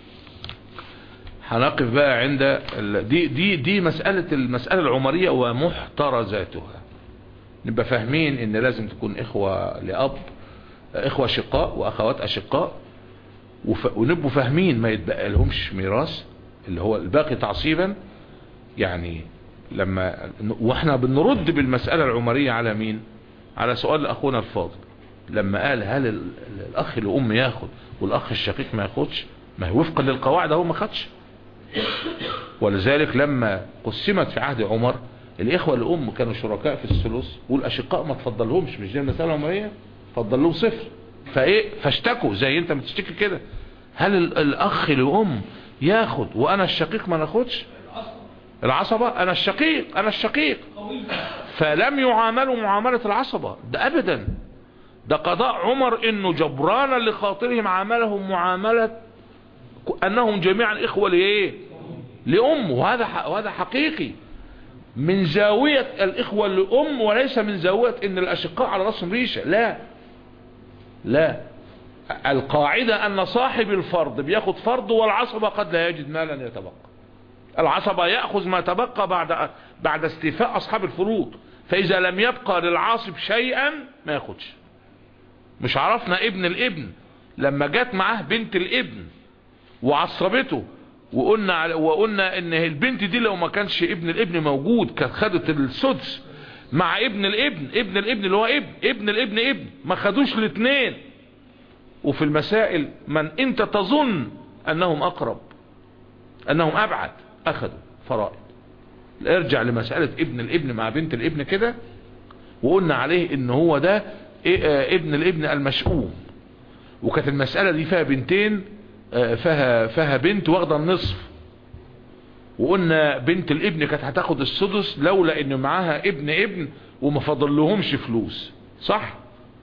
هنقف بقى عند ال- دي دي دي مساله المساله العمريه ومحترزاتها نبقى فاهمين ان لازم تكون اخوه لاب اخوه اشقاء واخوات اشقاء وف... ونبقوا فاهمين ما يتبقى لهمش ميراث اللي هو الباقي تعصيبا يعني لما واحنا بنرد بالمسألة العمرية على مين على سؤال اخونا الفاضل لما قال هل ال- ال- الاخ الام ياخد والاخ الشقيق ما ياخدش ما هو وفقا للقواعد هو ما خدش ولذلك لما قسمت في عهد عمر الاخوة الام كانوا شركاء في الثلث والاشقاء ما تفضلهمش مش دي المسألة العمرية فضل لهم صفر فايه فاشتكوا زي انت بتشتكي كده هل ال- الاخ الام ياخد وانا الشقيق ما ناخدش العصبة انا الشقيق انا الشقيق فلم يعاملوا معاملة العصبة ده ابدا ده قضاء عمر انه جبرانا لخاطرهم عاملهم معاملة ك- انهم جميعا اخوة لايه لام وهذا ح- وهذا حقيقي من زاوية الاخوة لام وليس من زاوية ان الاشقاء على راسهم ريشة لا لا القاعدة ان صاحب الفرض بياخد فرض والعصبة قد لا يجد مالا يتبقى العصبة يأخذ ما تبقى بعد بعد استيفاء أصحاب الفروض فإذا لم يبقى للعاصب شيئا ما ياخدش مش عرفنا ابن الابن لما جت معاه بنت الابن وعصبته وقلنا على وقلنا ان البنت دي لو ما كانش ابن الابن موجود كانت خدت السدس مع ابن الابن ابن الابن اللي هو ابن ابن الابن ابن ما خدوش الاثنين وفي المسائل من انت تظن انهم اقرب انهم ابعد اخذوا فرائض ارجع لمسألة ابن الابن مع بنت الابن كده وقلنا عليه ان هو ده إيه آه ابن الابن المشؤوم وكانت المسألة دي فيها بنتين آه فيها, فيها بنت واخده النصف وقلنا بنت الابن كانت هتاخد السدس لولا ان معاها ابن ابن وما فضلهمش فلوس صح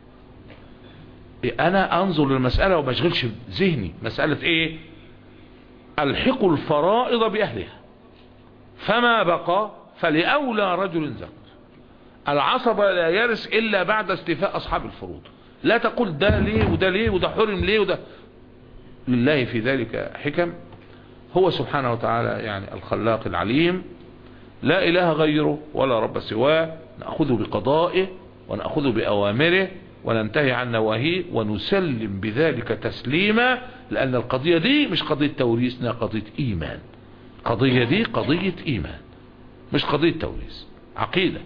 انا انظر للمسألة وما اشغلش ذهني مسألة ايه الحقوا الفرائض باهلها فما بقى فلأولى رجل ذكر العصبة لا يرث الا بعد استيفاء اصحاب الفروض لا تقول ده ليه وده ليه وده حرم ليه وده لله في ذلك حكم هو سبحانه وتعالى يعني الخلاق العليم لا اله غيره ولا رب سواه نأخذ بقضائه ونأخذ بأوامره وننتهي عن نواهيه ونسلم بذلك تسليما لأن القضية دي مش قضية توريث انها قضية إيمان قضية دي قضية إيمان مش قضية توريث عقيدة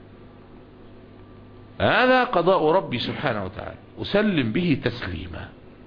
هذا قضاء ربي سبحانه وتعالى أسلم به تسليما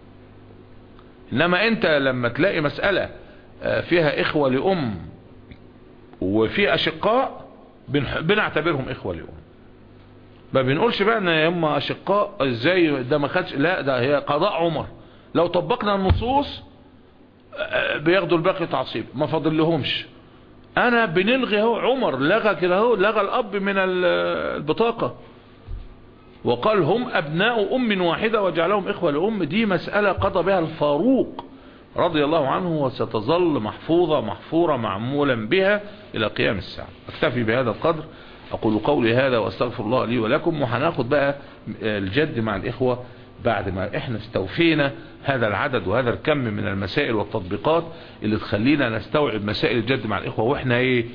إنما أنت لما تلاقي مسألة فيها إخوة لأم وفي أشقاء بنح- بنعتبرهم إخوة لأم ما بنقولش بقى ان هم اشقاء ازاي ده ما خدش لا ده هي قضاء عمر لو طبقنا النصوص آه، بياخدوا الباقي تعصيب ما فاضل لهمش انا بنلغي اهو عمر لغى كده اهو لغى الاب من ال- البطاقة وقال هم ابناء ام واحدة وجعلهم اخوة لام دي مسألة قضى بها الفاروق رضي الله عنه وستظل محفوظة محفورة معمولا بها الى قيام الساعة اكتفي بهذا القدر اقول قولي هذا واستغفر الله لي ولكم وهناخد بقى الجد مع الاخوة بعد ما احنا استوفينا هذا العدد وهذا الكم من المسائل والتطبيقات اللي تخلينا نستوعب مسائل الجد مع الاخوة واحنا ايه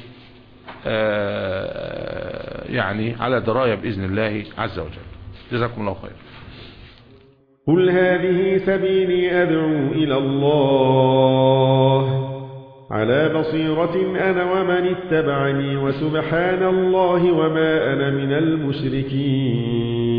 آه يعني على دراية باذن الله عز وجل جزاكم الله خير قل هذه سبيلي أدعو إلى الله على بصيرة أنا ومن اتبعني وسبحان الله وما أنا من المشركين